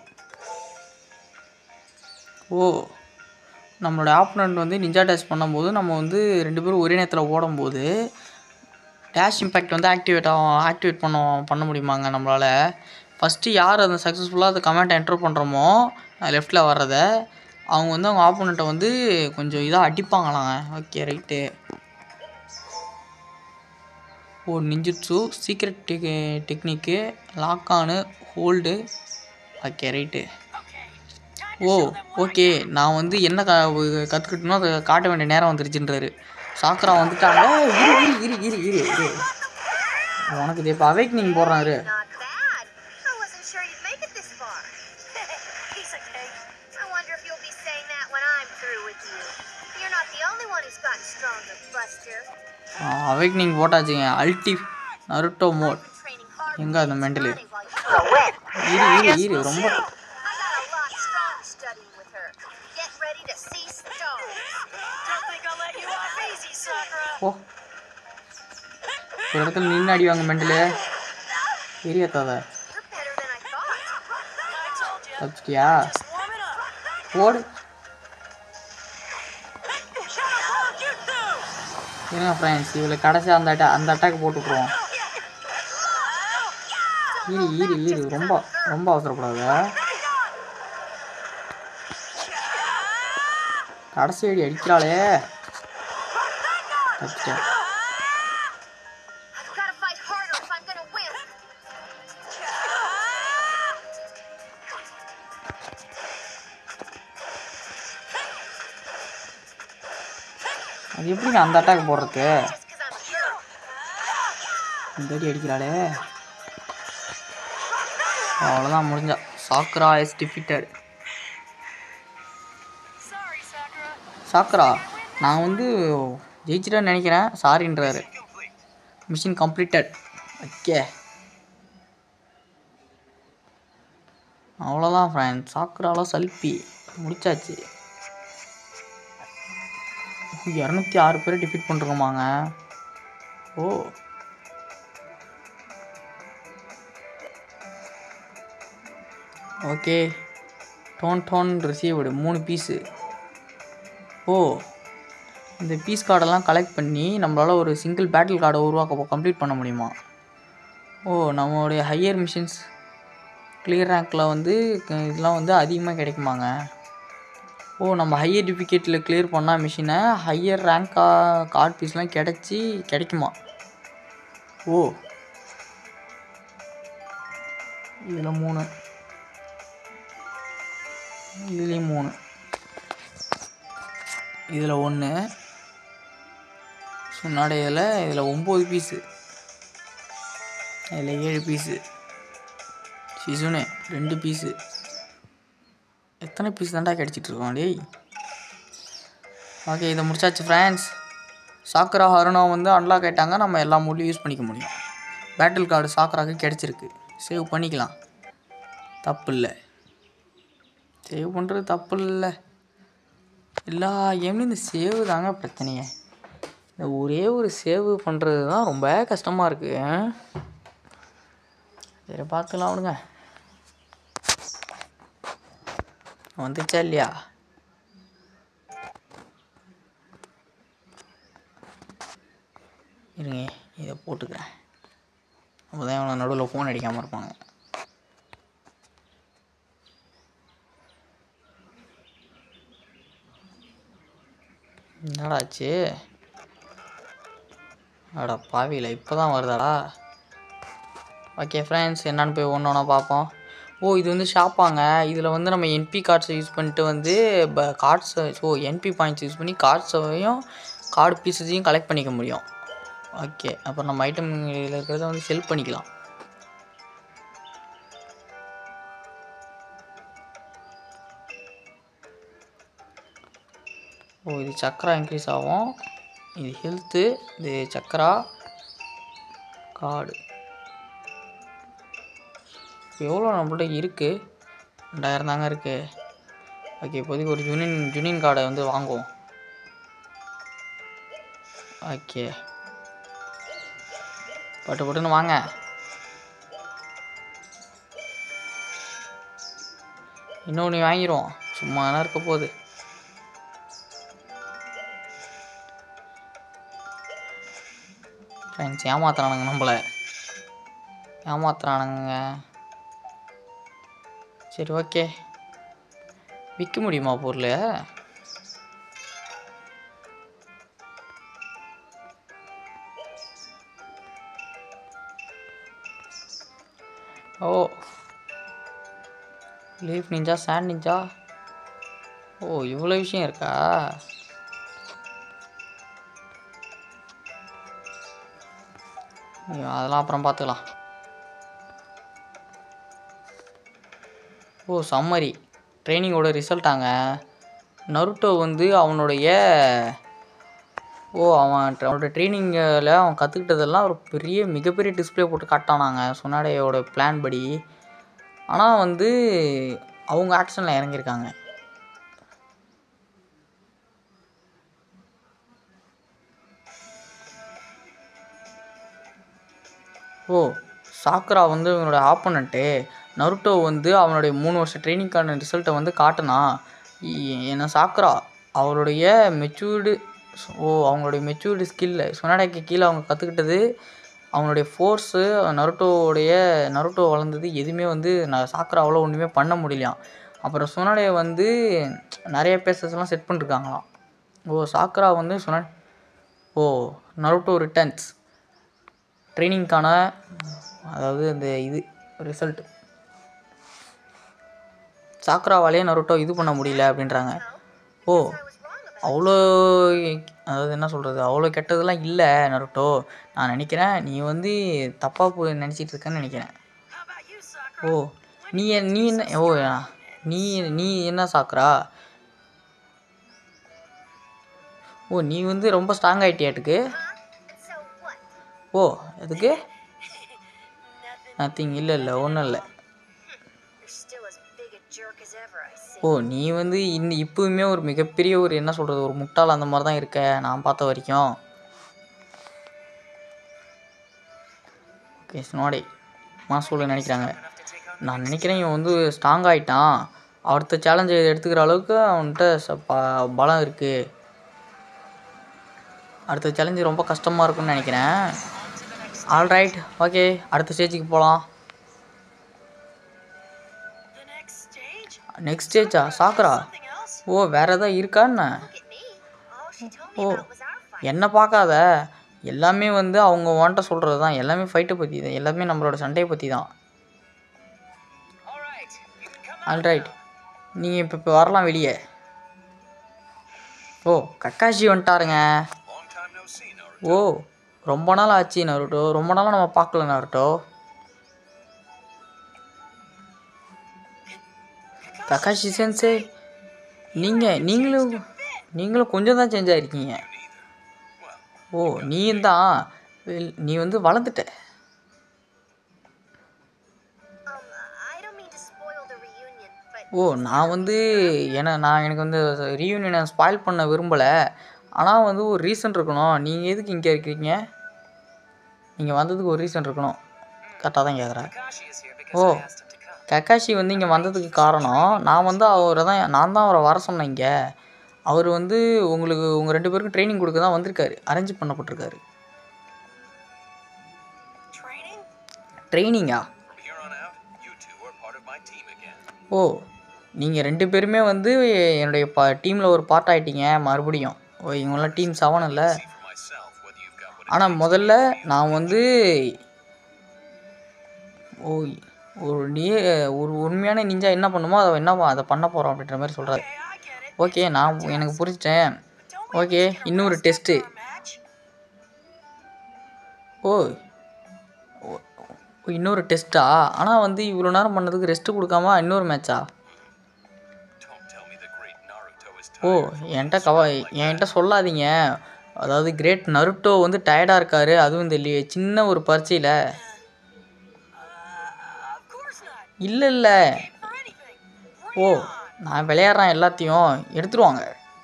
ஓ நம்மளோட ஆப்பனண்ட் வந்து நிஞ்சா டேஷ் பண்ணும்போது நம்ம வந்து ரெண்டு பேரும் ஒரே நேரத்தில் ஓடும்போது டேஷ் இம்பேக்ட் வந்து ஆக்டிவேட் ஆகும் ஆக்டிவேட் பண்ண பண்ண முடியுமாங்க நம்மளால் ஃபஸ்ட்டு யார் அந்த சக்ஸஸ்ஃபுல்லாக அந்த கமெண்ட் என்டர் பண்ணுறோமோ லெஃப்ட்டில் வர்றதை அவங்க வந்து அவங்க ஆப்போனண்ட்டை வந்து கொஞ்சம் இதாக அடிப்பாங்களாங்க ஓகே ரைட்டு ஓ ninjutsu secret tech technique lock ஆனு ஹோல்டு ஓகே ரைட்டு ஓ ஓகே நான் வந்து என்ன க கற்றுக்கிட்டனோ அதை காட்ட வேண்டிய நேரம் வந்துருச்சுன்றாரு சாக்கரா வந்துட்டாங்க இரு இரு இரு இரு இரு இரு உனக்கு இது இப்போ அவேக்னிங் போடுறாரு Not bad. I wasn't sure you'd make it this far. Piece of cake. I wonder if you'll be saying that when I'm through with you. You're not the only one who's gotten stronger, Buster. Awakening போட்டாச்சுங்க அல்டி Naruto mode Training hard எங்க அந்த mental money while you இரு இரு இரு ரொம்ப I got a lot stronger studying with her. Get ready to see stars. Don't think I'll let you off easy, Sakura. ஓ ஒரு இடத்துல நின்று அடிவாங்க மெண்டலு எரியாத்தாத You're better than I thought. I told you. தப்பிச்சிட்டியா Just warming up. ஓடு You too. இருங்க friends இவளை கடைசி அந்த அட்டா அந்த அட்டாக் போட்டு விட்ருவோம் ஈரு ஈரு ஈரு ரொம்ப ரொம்ப அவசரப்படாத கடைசி அடி அடிக்கிறாளே தப்பிச்சிட்டேன் I've got to fight harder if I'm going to win. அது எப்படிங்க அந்த அட்டாக் போடுறது Just because I'm a girl. இந்த அடி அடிக்கிறாளே அவ்வளோதான் முடிஞ்சா Sakura is defeated Sorry, Sakura. Sakura நான் வந்து ஜெயிச்சிட்டேன்னு நினைக்கிறேன் சாரின்றாரு மிஷின் கம்ப்ளீட்டட் ஓகே அவ்வளோதான் ஃப்ரெண்ட் சாக்ராலாம் சல்பி முடிச்சாச்சு இரநூத்தி ஆறு பேரை டிஃபீட் பண்ணிருக்கோமாங்க ஓ ஓகே டோன் டோன் ரிசீவ்டு மூணு பீஸு ஓ இந்த பீஸ் கார்டெல்லாம் கலெக்ட் பண்ணி நம்மளால் ஒரு சிங்கிள் பேட்டில் கார்டை உருவாக்க கம்ப்ளீட் பண்ண முடியுமா ஓ நம்மளுடைய ஹையர் மிஷின்ஸ் கிளியர் ரேங்க்கில் வந்து க- இதெல்லாம் வந்து அதிகமாக கிடைக்குமாங்க ஓ நம்ம ஹையர் டிஃபிகேட்டில் கிளியர் பண்ணால் மிஷினை ஹையர் ரேங்க்கா கார்ட் பீஸ்லாம் கிடச்சி கிடைக்குமா ஓ இதில் மூணு இதுலேயும் மூணு இதில் ஒன்று சுண்ணாடையில் இதில் ஒம்பது பீஸு இதில் ஏழு பீஸு சிசுனே ரெண்டு பீஸு எத்தனை பீஸ் தான்டா கிடச்சிட்ருக்கோம் டேய் ஓகே இதை முடிச்சாச்சு ஃப்ரெண்ட்ஸ் சாக்கரா ஹருணா வந்து அன்லாக் ஆயிட்டாங்க நம்ம எல்லா மூலையும் யூஸ் பண்ணிக்க முடியும் பேட்டில் கார்டு சாக்கராக்கு கிடச்சிருக்கு சேவ் பண்ணிக்கலாம் தப்பு இல்லை சேவ் பண்ணுறது தப்பு இல்லை எல்லா கேம்லேயும் இந்த சேவ் தாங்க பிரச்சனையே இந்த ஒரே ஒரு சேவ் பண்ணுறது தான் ரொம்ப கஷ்டமாக இருக்குது சரி பார்த்துக்கலாம் விடுங்க வந்துச்சா இல்லையா இருங்க இதை போட்டுக்கிறேன் அப்போ தான் இவனை நடுவில் ஃபோன் அடிக்காமல் இருப்பாங்க என்னடா ஆச்சு அடா பாவியில் இப்போ தான் வருதாடா ஓகே ஃப்ரெண்ட்ஸ் என்னன்னு போய் ஒன்று ஒன்றா பார்ப்போம் ஓ இது வந்து ஷாப்பாங்க இதில் வந்து நம்ம என்பி கார்ட்ஸை யூஸ் பண்ணிட்டு வந்து கார்ட்ஸை ஓ என்பி பாயிண்ட்ஸ் யூஸ் பண்ணி கார்ட்ஸையும் கார்டு பீஸஸையும் கலெக்ட் பண்ணிக்க முடியும் ஓகே அப்புறம் நம்ம ஐட்டம் இதில் இருக்கிறத வந்து செல் பண்ணிக்கலாம் ஓ இது சக்கரா இன்க்ரீஸ் ஆகும் இது ஹெல்த்து இது சக்கரா கார்டு எவ்வளோ நம்மள்ட்ட இருக்குது ரெண்டாயிரம் தாங்க இருக்குது ஓகே இப்போதைக்கு ஒரு ஜுனின் ஜுனின் கார்டை வந்து வாங்குவோம் ஓகே பட்டு பட்டுன்னு வாங்க இன்னொன்று வாங்கிடுவோம் சும்மா தானே இருக்க போகுது ஃப்ரெண்ட்ஸ் ஏமாத்துறானுங்க நம்மளை ஏமாத்துறானுங்க சரி ஓகே விற்க முடியுமா பொருள் ஓ லீஃப் நிஞ்சா சாண்ட் நிஞ்சா ஓ இவ்வளோ விஷயம் இருக்கா ஐயோ, அதெல்லாம் அப்புறம் பார்த்துக்கலாம் ஓ சம்மரி ட்ரைனிங்கோட ரிசல்ட்டாங்க நருட்டோ வந்து அவனுடைய ஓ அவன் ட்ர- அவனோட ட்ரைனிங்கில் அவன் கற்றுக்கிட்டதெல்லாம் ஒரு பெரிய மிகப்பெரிய டிஸ்ப்ளே போட்டு காட்டானாங்க சுனாடையோட பிளான் படி ஆனால் வந்து அவங்க ஆக்ஷனில் இறங்கியிருக்காங்க ஓ சாக்குரா வந்து இவனோட ஆப்போனண்ட்டு நருட்டோ வந்து அவனுடைய மூணு வருஷம் ட்ரைனிங்கான ரிசல்ட்டை வந்து காட்டினான் இ- என்ன சாக்குரா அவருடைய மெச்சூர்டு ஓ அவங்களுடைய மெச்சூர்டு ஸ்கில்லு சொனாடைக்கு கீழே அவங்க கற்றுக்கிட்டது அவனுடைய ஃபோர்ஸு நருட்டோவுடைய நருட்டோ வளர்ந்தது எதுவுமே வந்து நான் சாக்குராவால் ஒன்றுமே பண்ண முடியலையாம் அப்புறம் சுனாடையை வந்து நிறைய பேசஸ்லாம் செட் பண்ணிருக்காங்களாம் ஓ சாக்குரா வந்து சுனா ஓ நருட்டோ ரிட்டர்ன்ஸ் ட்ரைனிங்க்கான அதாவது அந்த இது ரிசல்ட் சாக்ராவாலே நருட்டோ இது பண்ண முடியல அப்படின்றாங்க ஓ அவ்வளோ அதாவது என்ன சொல்கிறது அவ்வளோ கெட்டதெல்லாம் இல்லை நருட்டோ நான் நினைக்கிறேன் நீ வந்து தப்பாக போ நினச்சிட்டு இருக்கேன்னு நினைக்கிறேன் How about you, Sakura? ஓ நீ என்- நீ என்ன ஓ நீ நீ என்ன சாக்குறா ஓ நீ வந்து ரொம்ப ஸ்ட்ராங் ஆகிட்டியாட்டுக்கு So what? ஓ எதுக்கு Nothing. நத்திங் இல்லை இல்லை ஒன்றும் இல்லை You're still as big a jerk as ever, I see. ஓ நீ வந்து இந்த இப்போவுமே ஒரு மிகப்பெரிய ஒரு என்ன சொல்கிறது ஒரு முட்டாள் அந்த மாதிரி தான் இருக்க நான் பார்த்த வரைக்கும் ஓகே ஸ்னோடே மாசூல நினைக்கிறாங்க Enough to take on நான் நினைக்கிறேன் இவன் வந்து ஸ்ட்ராங் ஆகிட்டான் அடுத்த சேலஞ்சை எடுத்துக்கிற அளவுக்கு அவன்கிட்ட ச- ப- பலம் இருக்குது அடுத்த சேலஞ்சு ரொம்ப கஷ்டமாக இருக்கும்னு நினைக்கிறேன் ஆல்ரைட் ஓகே அடுத்த ஸ்டேஜுக்கு போகலாம் the next stage. நெக்ஸ்ட் ஸ்டேஜா சாக்குறா Something else? ஓ வேறு எதாவது இருக்கா என்ன Look at me. All she told me Oh. about was our fight. என்னை பார்க்காத எல்லாமே வந்து அவங்க வாண்ட்ட சொல்கிறது தான் எல்லாமே ஃபைட்டை பற்றி தான் எல்லாமே நம்மளோட சண்டையை பற்றி தான் All right. You can come out. Alright நீங்கள் இப்போ இப்போ வரலாம் வெளியே ஓ கக்காஷி வந்துட்டாருங்க Long time no see, Naruto. ஓ ரொம்ப நாள் ஆச்சு நருட்டோ ரொம்ப நாளாக நம்ம பார்க்கல நருட்டோ கக்காஷி சென்சே நீங்கள் நீங்களும் நீங்களும் கொஞ்சம் தான் சேஞ்ச் ஆகிருக்கீங்க ஓ நீயும் தான் வெல், நீ வந்து வளர்ந்துட்ட Um, I don't mean to spoil the reunion, but ஓ நான் வந்து ஏன்னா நான் எனக்கு வந்து ரீயூனியனை ஸ்பாயில் பண்ண விரும்பலை ஆனால் வந்து ஒரு ரீசன் இருக்கணும் நீங்கள் எதுக்கு இங்கே இருக்கீங்க நீங்கள் வந்ததுக்கு ஒரு ரீசன் இருக்கணும் கரெக்டாக தான் கேட்குறேன் Kakashi is here because Oh. I asked him to come. Kakashi வந்து இங்கே வந்ததுக்கு காரணம் நான் வந்து அவரை தான் நான் தான் அவரை வர சொன்னேன் இங்கே அவர் வந்து உங்களுக்கு உங்கள் ரெண்டு பேருக்கும் ட்ரைனிங் கொடுக்க தான் வந்திருக்காரு அரேஞ்ச் பண்ணப்பட்டிருக்காரு Training? ட்ரைனிங்கா From here on out, you two are part of my team again. ஓ நீங்கள் ரெண்டு பேருமே வந்து என்னுடைய பா டீமில் ஒரு பார்ட் ஆகிட்டீங்க மறுபடியும் ஓ இவங்களாம் டீம் செவன் இல்லை See for myself whether you've got what it ஆனால் takes முதல்ல நான் வந்து ஓ ஒரு நீ ஒரு உண்மையான நிஞ்சா என்ன பண்ணுமோ அதை என்ன ப- அதை பண்ண போகிறோம் அப்படின்ற மாதிரி சொல்கிறாரு Okay, I get it. Okay நான் எனக்கு புரிஞ்சிட்டேன் Don't make okay us get இன்னொரு arrested test for a match. ஓ ஓ, ஓ, இன்னொரு டெஸ்ட்டா ஆனால் வந்து இவ்வளோ நேரம் பண்ணதுக்கு ரெஸ்ட்டு கொடுக்காம இன்னொரு மேட்சா Don't tell me the great Naruto is O tired. என்கிட்ட கவ என்கிட்ட சொல்லாதீங்க அதாவது கிரேட் நருட்டோ வந்து டயர்டாக இருக்காரு அதுவும் இந்த லி- சின்ன ஒரு பரீட்சையில் Uh, of course not. இல்லை இல்லை For anything. O Bring it on. நான் விளையாடுறேன் எல்லாத்தையும் எடுத்துருவாங்க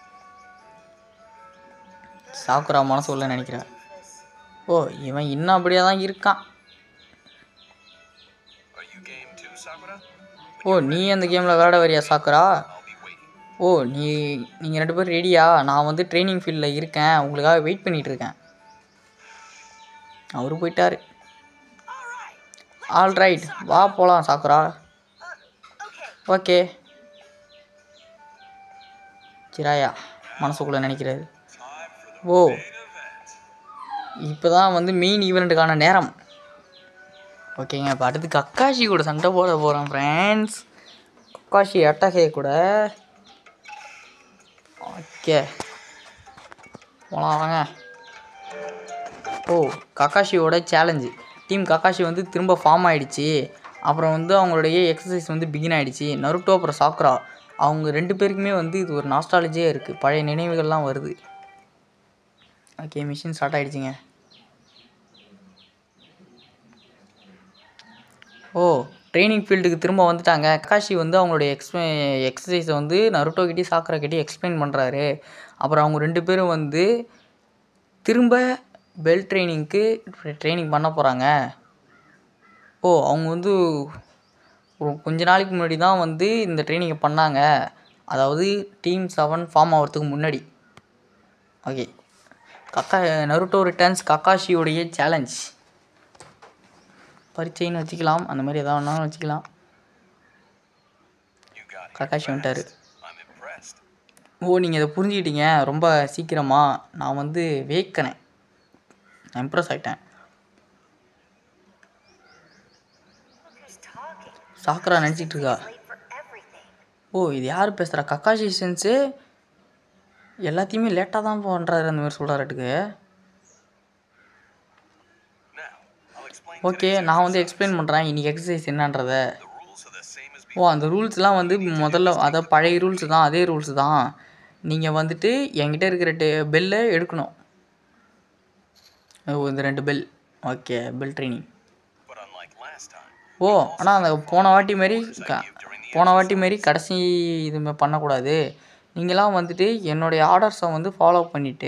சாக்குரா மனசு உள்ள நினைக்கிறேன் ஓ இவன் இன்னும் அப்படியே தான் இருக்கான் Are you game too, Sakura? ஓ நீ அந்த கேமில் விளையாட வரியா சாக்குரா I'll be waiting. ஓ நீ நீங்கள் ரெண்டு பேரும் ரெடியா நான் வந்து ட்ரைனிங் ஃபீல்டில் இருக்கேன் உங்களுக்காக வெயிட் பண்ணிகிட்டு இருக்கேன் அவரு போயிட்டாரு All right. ஆல் ரைட் வா போகலாம் சாக்குரா Okay. ஓகே சிராயா மனசுக்குள்ளே நினைக்கிறாரு ஓ இப்போ தான் வந்து மெயின் ஈவெண்ட்டுக்கான நேரம் ஓகேங்க இப்போ அடுத்து கக்காஷி கூட சண்டை போட போகிறோம் ஃப்ரெண்ட்ஸ் கக்காஷி அட்டகே கூட ஓகே போகலாம் வாங்க ஓ கக்காஷியோட சேலஞ்சு டீம் கக்காஷி வந்து திரும்ப ஃபார்ம் ஆயிடுச்சு அப்புறம் வந்து அவங்களுடைய எக்ஸசைஸ் வந்து பிகின் ஆயிடுச்சு நருட்டோ அப்புறம் சாக்ரா அவங்க ரெண்டு பேருக்குமே வந்து இது ஒரு நாஸ்டாலஜியாக இருக்குது பழைய நினைவுகள்லாம் வருது ஓகே மிஷின் ஸ்டார்ட் ஆயிடுச்சுங்க ஓ ட்ரைனிங் ஃபீல்டுக்கு திரும்ப வந்துட்டாங்க கக்காஷி வந்து அவங்களுடைய எக்ஸ்ப எக்ஸசைஸை வந்து நருட்டோ கிட்டே சாக்கரா கிட்டே எக்ஸ்பிளைன் பண்ணுறாரு அப்புறம் அவங்க ரெண்டு பேரும் வந்து திரும்ப பெல் ட்ரைனிங்க்கு ட்ரைனிங் பண்ண போகிறாங்க ஓ அவங்க வந்து ஒரு கொஞ்ச நாளைக்கு முன்னாடி தான் வந்து இந்த ட்ரைனிங்கை பண்ணாங்க அதாவது டீம் செவன் ஃபார்ம் ஆகிறதுக்கு முன்னாடி ஓகே கக்கா நருட்டோ ரிட்டர்ன்ஸ் கக்காஷியோடைய சேலஞ்ச் பரீட்சைன்னு வச்சுக்கலாம் அந்த மாதிரி எதாவது வேணாலும் வச்சுக்கலாம் You got here கக்காஷி வந்துட்டாரு fast. I'm impressed. ஓ நீங்கள் இதை புரிஞ்சுக்கிட்டீங்க ரொம்ப சீக்கிரமாக நான் வந்து வேக்கிறேன் இம்ப்ரெஸ் ஆகிட்டேன் Look who's talking. சாக்கரா நினச்சிட்டு இருக்கா Late for everything. ஓ இது யார் பேசுகிறா கக்காஷி சென்ஸு எல்லாத்தையுமே லேட்டாக தான் பண்ணுறாரு அந்த மாதிரி சொல்கிறாட்டுக்கு Now, I'll explain okay today's நான் வந்து exercise. எக்ஸ்பிளைன் பண்ணுறேன் இன்றைக்கி எக்ஸசைஸ் என்னன்றத The rules are the same as ஓ அந்த ரூல்ஸ்லாம் வந்து முதல்ல அதாவது பழைய ரூல்ஸ் தான் அதே ரூல்ஸ் தான் நீங்கள் வந்துட்டு என்கிட்ட இருக்கிற டெ பெல்லை எடுக்கணும் ஓ இந்த ரெண்டு bell okay bell training But unlike last time, ஓ ஆனால் அந்த போன வாட்டி மாரி க போன வாட்டி மாரி கடைசி இது மா- பண்ணக்கூடாது நீங்களாம் வந்துட்டு என்னுடைய ஆர்டர்ஸை வந்து ஃபாலோ பண்ணிவிட்டு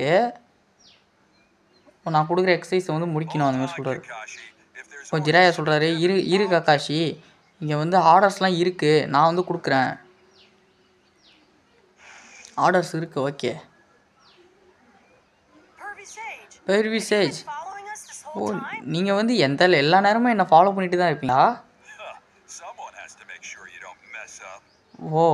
நான் கொடுக்குற எக்ஸசைஸை வந்து முடிக்கணும் அந்த மாதிரி சொல்கிறாரு Kakashi, if there's இப்போ ஜிராயா சொல்கிறாரு இரு இரு கக்காஷி இங்கே வந்து ஆர்டர்ஸ்லாம் இருக்குது நான் வந்து கொடுக்குறேன் ஆர்டர்ஸ் இருக்குது okay Pervy Sage. Pervy sage Following us this ஓ whole time? நீங்கள் வந்து எந்த எல்லா நேரமும் என்னை ஃபாலோ பண்ணிட்டு தான் இருப்பீங்களா Huh, someone has to make sure you don't mess up. O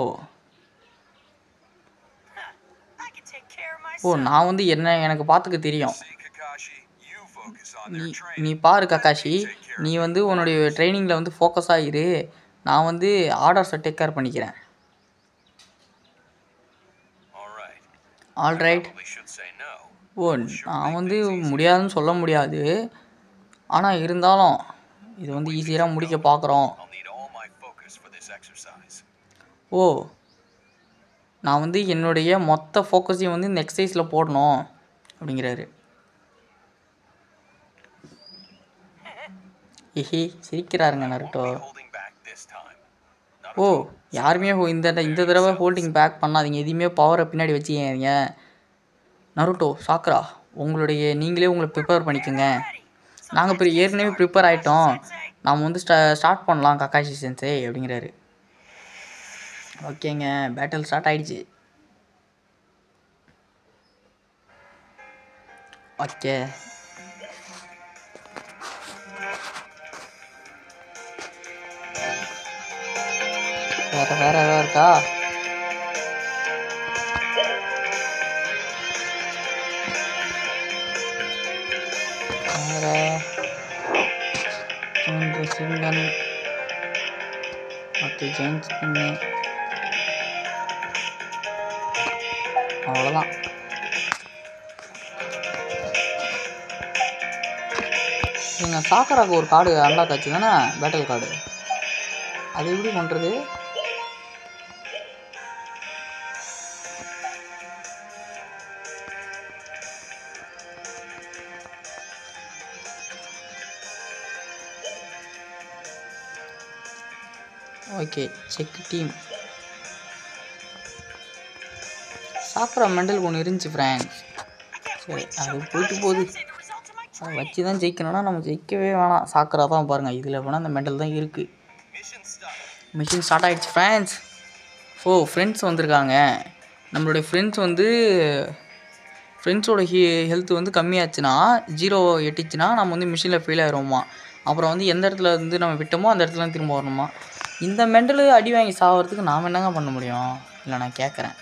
I can take care of O myself. நான் வந்து என்ன எனக்கு பார்த்துக்க தெரியும் See, Kakashi, you focus on நீ their training. நீ பாரு கக்காஷி நீ வந்து உன்னுடைய ட்ரைனிங்கில் வந்து ஃபோக்கஸ் ஆகிரு நான் வந்து ஆர்டர்ஸை டேக் கேர் பண்ணிக்கிறேன் All right. All right Probably should say no. ஓ நான் வந்து முடியாதுன்னு சொல்ல முடியாது ஆனால் இருந்தாலும் இது வந்து ஈஸியாக முடிக்க பார்க்குறோம் I'll need all my focus for this exercise. ஓ நான் வந்து என்னுடைய மொத்த ஃபோக்கஸையும் வந்து இந்த எக்ஸசைஸில் போடணும் அப்படிங்கிறாரு ஹிஹி சிரிக்கிறாருங்க Naruto Holding back this time. ஓ Naruto, யாருமே ho- இந்த ட- இந்த தடவை ஹோல்டிங் பேக் பண்ணாதீங்க எதையுமே பவரை பின்னாடி வச்சுக்காதீங்க நருட்டோ சாக்ரா உங்களுடைய நீங்களே உங்களை ப்ரிப்பேர் பண்ணிக்கோங்க நாங்கள் இப்போ ஏற்கனவே ப்ரிப்பேர் ஆகிட்டோம் நாம் வந்து ஸ்டா ஸ்டார்ட் பண்ணலாம் கக்காஷி சென்சே அப்படிங்கிறாரு ஓகேங்க பேட்டில் ஸ்டார்ட் ஆயிடுச்சு ஓகே வேற வேற ஏதாவது இருக்கா வேற மூன்று சிங்கன் ஓகே ஜெயின்ஸ் பண்ணு அவ்வளோதான் நீங்கள் சாக்கராக்கு ஒரு கார்டு அன்லாக் ஆச்சு தானே பேட்டில் கார்டு அது எப்படி பண்ணுறது ஓகே செக் டீம் சாப்பிட்ற மெண்டல் ஒன்று இருந்துச்சு ஃப்ரெண்ட்ஸ் சரி அது போயிட்டு போகுது அதை வச்சு தான் ஜெயிக்கணும்னா நம்ம ஜெயிக்கவே வேணாம் சாக்கரா தான் பாருங்கள் இதில் வேணால் அந்த மெண்டல் தான் இருக்குது மிஷின் ஸ்டார்ட் ஆகிடுச்சு ஃப்ரெண்ட்ஸ் ஓ ஃப்ரெண்ட்ஸ் வந்திருக்காங்க நம்மளுடைய ஃப்ரெண்ட்ஸ் வந்து ஃப்ரெண்ட்ஸோட ஹீ ஹெல்த் வந்து கம்மியாச்சுன்னா ஜீரோ எட்டிச்சுன்னா நம்ம வந்து மிஷினில் ஃபெயில் ஆயிடுவோமா அப்புறம் வந்து எந்த இடத்துல வந்து நம்ம விட்டோமோ அந்த இடத்துல திரும்ப வரணுமா இந்த மெண்டலு அடி வாங்கி சாவறதுக்கு நாம் என்னங்க பண்ண முடியும் இல்லை நான் கேட்குறேன்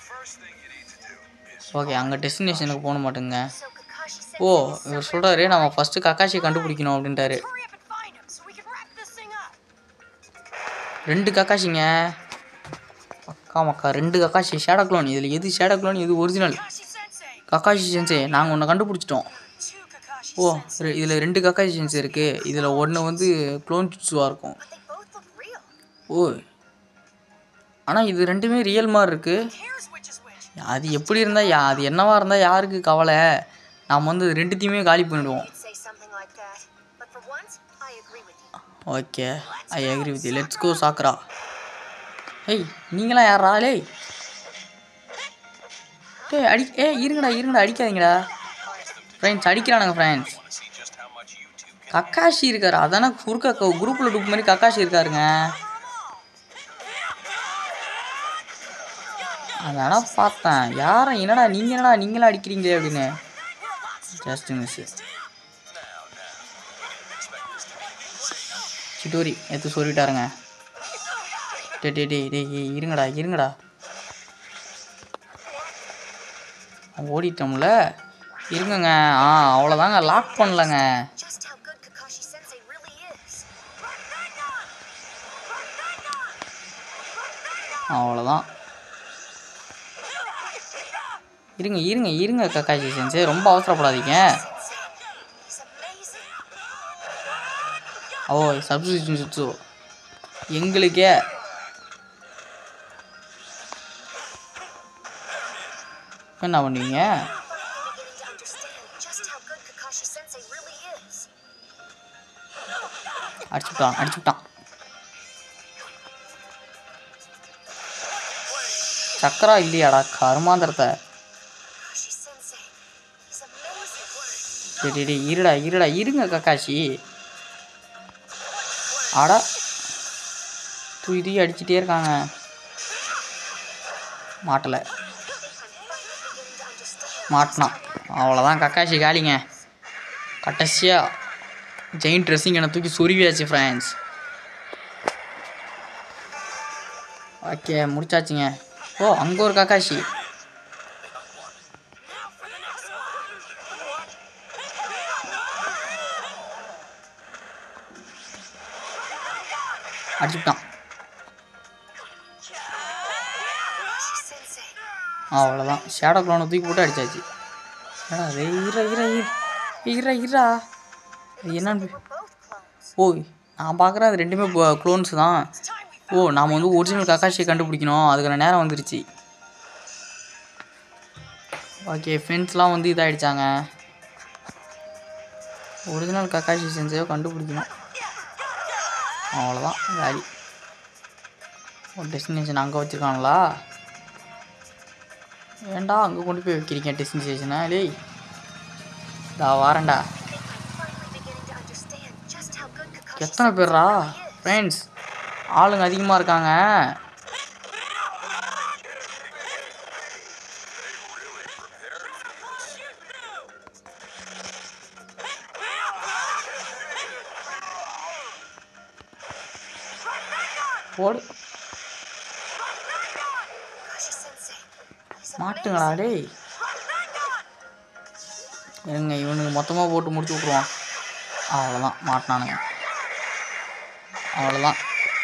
ஓகே அங்கே டெஸ்டினேஷனுக்கு போக மாட்டேங்க So Kakashi said ஓ இவர் சொல்கிறாரு நம்ம ஃபஸ்ட்டு கக்காஷியை கண்டுபிடிக்கணும் அப்படின்ட்டாரு hurry up and find him so we can wrap this thing up. ரெண்டு கக்காஷிங்க அக்கா மக்கா ரெண்டு கக்காஷி ஷேடோ க்ளோன் இதில் எது ஷேடோ க்ளோன் எது original Kakashi Sensei. Kakashi sensei நாங்கள் ஒன்று கண்டுபிடிச்சிட்டோம் Two Kakashi ஓ Sensei. இதில் ரெண்டு கக்காஷி சென்சே இருக்குது இதில் ஒன்று வந்து க்ளோன் சுவாக இருக்கும் But they both look real. ஓ ஆனால் இது ரெண்டுமே ரியல் மாதிரி இருக்குது Here's which is which. அது எப்படி இருந்தால் யா அது என்னவா இருந்தால் யாருக்கு கவலை நாம் வந்து இது ரெண்டுத்தையுமே காலி பண்ணிடுவோம் You'd say something like that. But for once, I agree with you. Okay I agree with let's go சாக்ரா ஏய் நீங்களாம் யாரா லே டேய் அடி ஏ இருங்கடா இருங்கடா அடிக்காதீங்கடா ஃப்ரெண்ட்ஸ் அடிக்கிறானுங்க ஃப்ரெண்ட்ஸ் கக்காஷி இருக்காரு அதானே குறுக்க குரூப்பில் டூப் மாதிரி கக்காஷி இருக்காருங்க அதானா பார்த்தேன் யாரும் என்னடா நீங்கள் என்னடா நீங்களா அடிக்கிறீங்களே அப்படின்னு ஜஸ்ட் மிஸ் சிட்டோரி எடுத்து சொல்லிட்டாருங்க டே டே டே டே இருங்கடா இருங்கடா ஓடிட்டோம்ல இருங்கங்க ஆ அவ்வளோதாங்க லாக் பண்ணலங்க Just how good Kakashi Sensei really is. அவ்வளோதான் இருங்க இருங்க இருங்க கக்காஷி சென்சே ரொம்ப அவசரப்படாதீங்க He's amazing. ஓ சப்ஸ்டியூஷன் சுத்து எங்களுக்கே இப்ப என்ன பண்ணுவீங்க Beginning to understand just how good Kakashi Sensei really is. அடிச்சுட்டான் அடிச்சுட்டான் சக்கரா இல்லையாடா கருமாந்திரத்தை Kakashi Sensei. He's amazing. டேய் டேய் டேய், இருடா இருடா இருங்க கக்காஷி ஆடா தூக்கி தூக்கி அடிச்சிட்டே இருக்காங்க மாட்டலை Beginning to understand. மாட்டினான் அவ்வளோதான் கக்காஷி காலிங்க கடைசியாக ஜெயின் ட்ரெஸ்ஸிங் என்னை தூக்கி சொருவியாச்சு ஃப்ரெண்ட்ஸ் ஓகே முடிச்சாச்சுங்க ஓ அங்கே ஒரு கக்காஷி அடிச்சுட்டான் Kakashi Sensei. அவ்வளோதான் ஷேடோ க்ளோனை தூக்கி போட்டு அடிச்சாச்சு ஏடா அது இரா இரா இரா இரா இது என்னன்னு We're both clones. ஓ நான் பார்க்குறேன் அது ரெண்டுமே க்ளோன்ஸ் தான் ஓ நாம் வந்து ஒரிஜினல் கக்காஷியை கண்டுபிடிக்கணும் அதுக்கான நேரம் வந்துருச்சு ஓகே ஃப்ரெண்ட்ஸ்லாம் வந்து இதாகிடுச்சாங்க ஒரிஜினல் கக்காஷி செஞ்சையோ கண்டுபிடிக்கணும் அவ்வளோதான் காலி ஒரு டெஸ்டினேஷன் அங்கே வச்சுருக்காங்களா ஏன்டா அங்கே கொண்டு போய் வைக்கிறீங்க டெஸ்டினேஷனை லேய் டா வாரேன்டா I'm finally beginning to understand just how good Kakashi எத்தனை பேர்ரா ஃப்ரெண்ட்ஸ் ஆளுங்க அதிகமாக இருக்காங்க போடு Kakashi Sensei. He's மாட்டுங்களா amazing. டேய் இருங்க இவனுக்கு மொத்தமாக போட்டு முடிச்சு விட்ருவான் அவ்வளோதான் மாட்டினானுங்க அவ்வளோதான்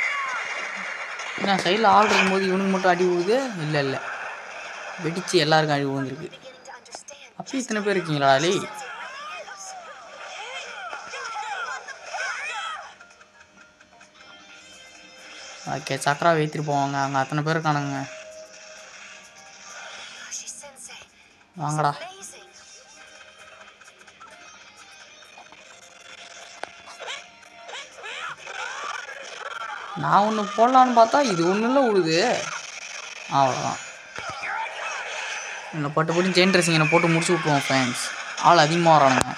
என்ன சைடில் ஆள் இருக்கும்போது இவனுக்கு மட்டும் அடி விழுது இல்லை இல்லை வெடிச்சு எல்லாருக்கும் அடி விழுந்துருக்கு Beginning to understand அப்போ இத்தனை பேர் இருக்கீங்களா லேய் Sensei really is. ஓகே சக்கரா வைத்திட்டு போவாங்க அங்கே அத்தனை பேர் இருக்கானுங்க Kakashi Sensei. வாங்கடா Amazing. நான் ஒன்று போடலான்னு பார்த்தா இது ஒன்றும் உழுது அவ்வளோதான் என்னை பட்டு போட்டு செயின் ட்ரெஸ்ஸிங் என்னை போட்டு முடிச்சு விட்ருவோம் ஃபேன்ஸ் ஆள் அதிகமாக வரானுங்க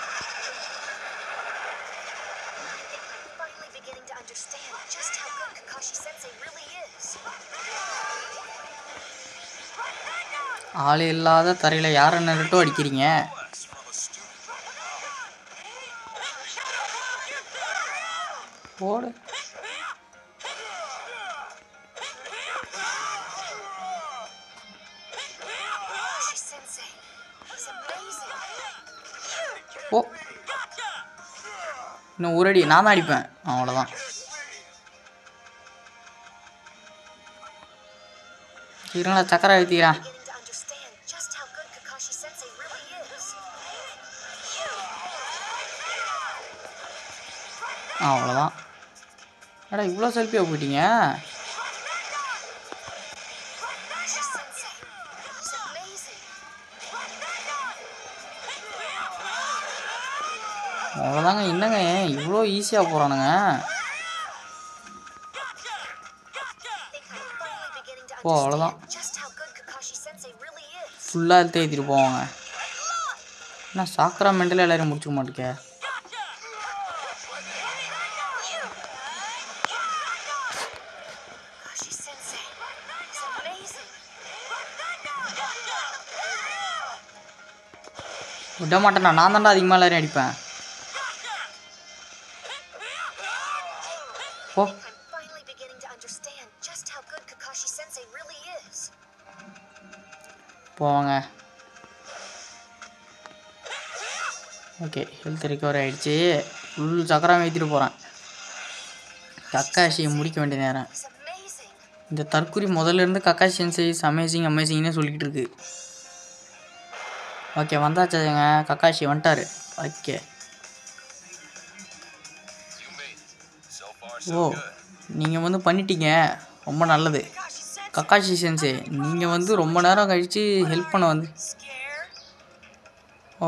Finally beginning to understand just how good Kakashi Sensei really is. ஆள் இல்லாத தரையில் யாரை நிறுட்டும் அடிக்கிறீங்க from a student. போடு Kakashi Sensei. He's amazing. ஓ இன்னும் ஒரு அடி நான் தான் அடிப்பேன் அவ்வளோதான் இருங்களா சக்கரை வைத்திக்கிறேன் Beginning to understand just how good Kakashi Sensei really is. அவ்வளோதான் ஏடா இவ்வளோ செல்ஃபியாக போயிட்டீங்க Kakashi Sensei. He's amazing. அவ்வளோதாங்க என்னங்க இவ்வளோ ஈஸியாக போகிறானுங்க think I'm finally beginning to ஓ அவ்வளோதான் understand just how good Kakashi Sensei really is. ஃபுல்லாக எடுத்து ஏற்றிட்டு போவாங்க என்ன சாக்கரா மெண்டல் எல்லாரையும் முடிச்சுக்க மாட்டேங்க Kakashi Sensei. He's amazing. விட மாட்டேண்ணா நான் தான்டா அதிகமாக எல்லாரையும் அடிப்பேன் ஓ I'm finally beginning to understand just how good Kakashi Sensei really is. போவாங்க ஓகே ஹெல்த் ரிகவர் ஆயிடுச்சு ஃபுல் சக்கரம் ஏற்றிட்டு போகிறேன் கக்காஷியை முடிக்க வேண்டிய நேரம் He's amazing. இந்த தற்குறி முதல்ல இருந்து கக்காஷி சென்சைஸ் அமேசிங் அமேசிங்னே சொல்லிக்கிட்டு இருக்கு ஓகே வந்தாச்சுங்க கக்காஷி வந்துட்டாரு okay You made it. So far, ஓ so good. நீங்கள் வந்து பண்ணிட்டீங்க ரொம்ப நல்லது கக்காஷி சென்சே நீங்கள் வந்து ரொம்ப நேரம் கழித்து ஹெல்ப் பண்ண வந்து Scared? ஓ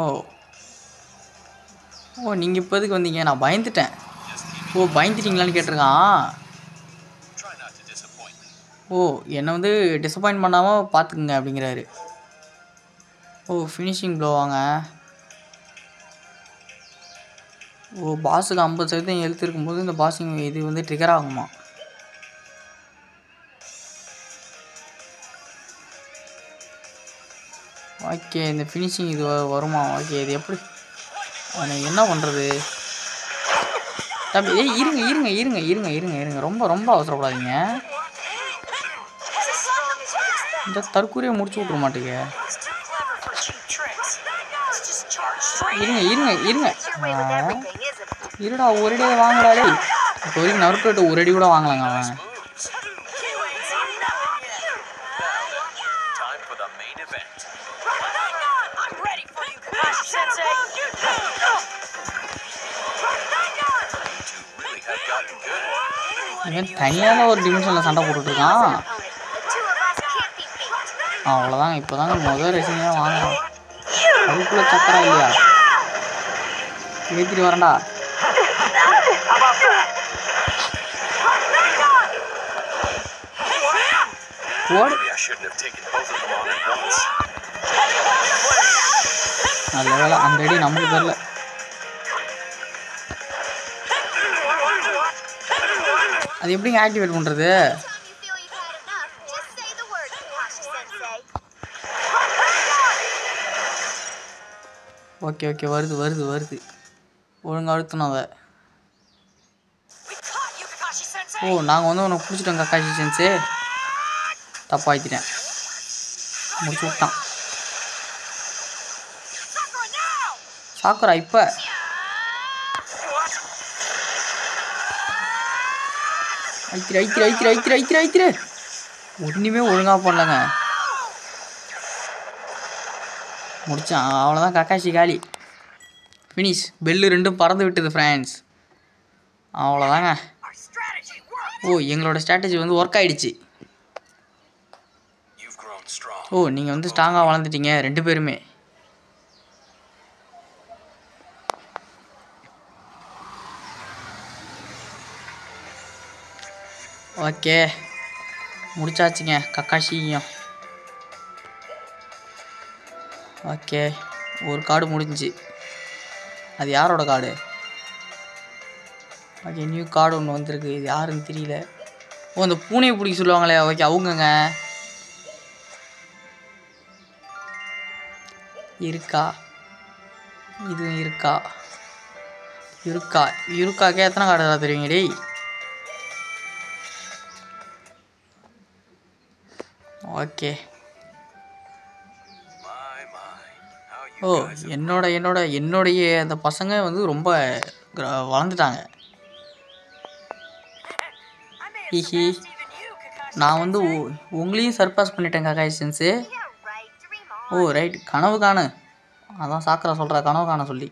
ஓ நீங்கள் இப்போதுக்கு வந்தீங்க நான் பயந்துட்டேன் ஓ பயந்துட்டீங்களான்னு கேட்டிருக்கான் Try not to disappoint me. ஓ என்னை வந்து டிசப்பாயிண்ட் பண்ணாமல் பார்த்துக்குங்க அப்படிங்கிறாரு ஓ ஃபினிஷிங் ப்ளோவாங்க ஓ பாஸுக்கு ஐம்பது சதவீதம் ஹெல்த் இருக்கும்போது இந்த பாஸிங் இது வந்து ட்ரிகர் ஆகுமா ஓகே இந்த ஃபினிஷிங் இது வ- வருமா ஓகே இது எப்படி நான் என்ன பண்ணுறது தம்பி ஏய் இருங்க இருங்க இருங்க இருங்க இருங்க இருங்க ரொம்ப ரொம்ப அவசரப்படாதீங்க He's as strong as you expect. இந்த தற்கூரியை முடிச்சு விட்ற மாட்டேங்க He's too clever for cheap tricks. Let's just charge straight. இருங்க இருங்க இருங்க Your way with ah, everything, isn't it? இருடா ஒரு அடி வாங்கடா டேய் இப்போ வரைக்கும் நறுக்கிட்ட ஒரு அடி கூட வாங்கலாங்க அவன் Moves. You ain't seen nothing yet. Time for the main event. I'm ready for you, Kakashi Sensei. You two really have gotten good. இவன் தனியாக ஒரு டிமென்ஷனில் சண்டை போட்டுட்டு இருக்கான் Opponent. The two of us can't be beat. அவ்வளோதாங்க இப்போ தாங்க முதல் ரசிகனாக வாங்குறான் அதுக்குள்ளே சக்கரா இல்லையா ஏற்றிட்டு வரேன்டா போடு Maybe I shouldn't have taken both of them on at once. நல்ல வேலை அந்த அடி நமக்கு தெரில அது எப்படிங்க ஆக்டிவேட் பண்ணுறது Time you feel you've had enough, just say the word, Kakashi Sensei. Okay okay வருது வருது வருது ஒழுங்கா அழுத்தணும் அதை We caught you, Kakashi Sensei! ஓ நாங்கள் வந்து உனக்கு பிடிச்சிட்டோம் கக்காஷி சென்ஸு தப்பாயித்திட்டேன் முடிச்சு விட்டான் Sakura, now! சாக்குறா இப்போ ஐத்திர ஐத்திர ஐத்திர ஐத்திர ஐத்திர ஐத்திர ஒன்றுமே ஒழுங்காக பண்ணலங்க முடிச்சான் அவ்வளோதான் கக்காஷி காலி ஃபினிஷ் பெல்லு ரெண்டும் பறந்து விட்டது ஃப்ரெண்ட்ஸ் அவ்வளோதாங்க Our strategy worked! ஓ எங்களோட ஸ்ட்ராட்டஜி வந்து ஒர்க் ஆயிடுச்சு You've grown strong. ஓ நீங்கள் வந்து ஸ்ட்ராங்காக வளர்ந்துட்டீங்க ரெண்டு பேருமே ஓகே முடிச்சாச்சுங்க கக்காஷியும் ஓகே ஒரு கார்டு முடிஞ்சுச்சு அது யாரோட கார்டு ஓகே நியூ கார்டு ஒன்று வந்திருக்கு இது யாருன்னு தெரியல ஓ அந்த பூனையை பிடிக்க சொல்லுவாங்களே ஓகே அவங்கங்க இருக்கா இது இருக்கா இருக்கா இருக்காக்கே எத்தனை கார்டு தெரியுங்க டேய் okay My, my. How you ஓ guys have என்னோட என்னோட என்னுடைய அந்த பசங்க வந்து ரொம்ப கிர- வளர்ந்துட்டாங்க I may have Hihi. surpassed even you, Kakashi நான் வந்து Sensei. உ- உங்களையும் சர்பாஸ் பண்ணிட்டேன் காக்காய் சென்ஸு Yeah, right. Dream on. ஓ ரைட் கனவு காணு அதான் சாக்கரை சொல்கிறா கனவு காண சொல்லி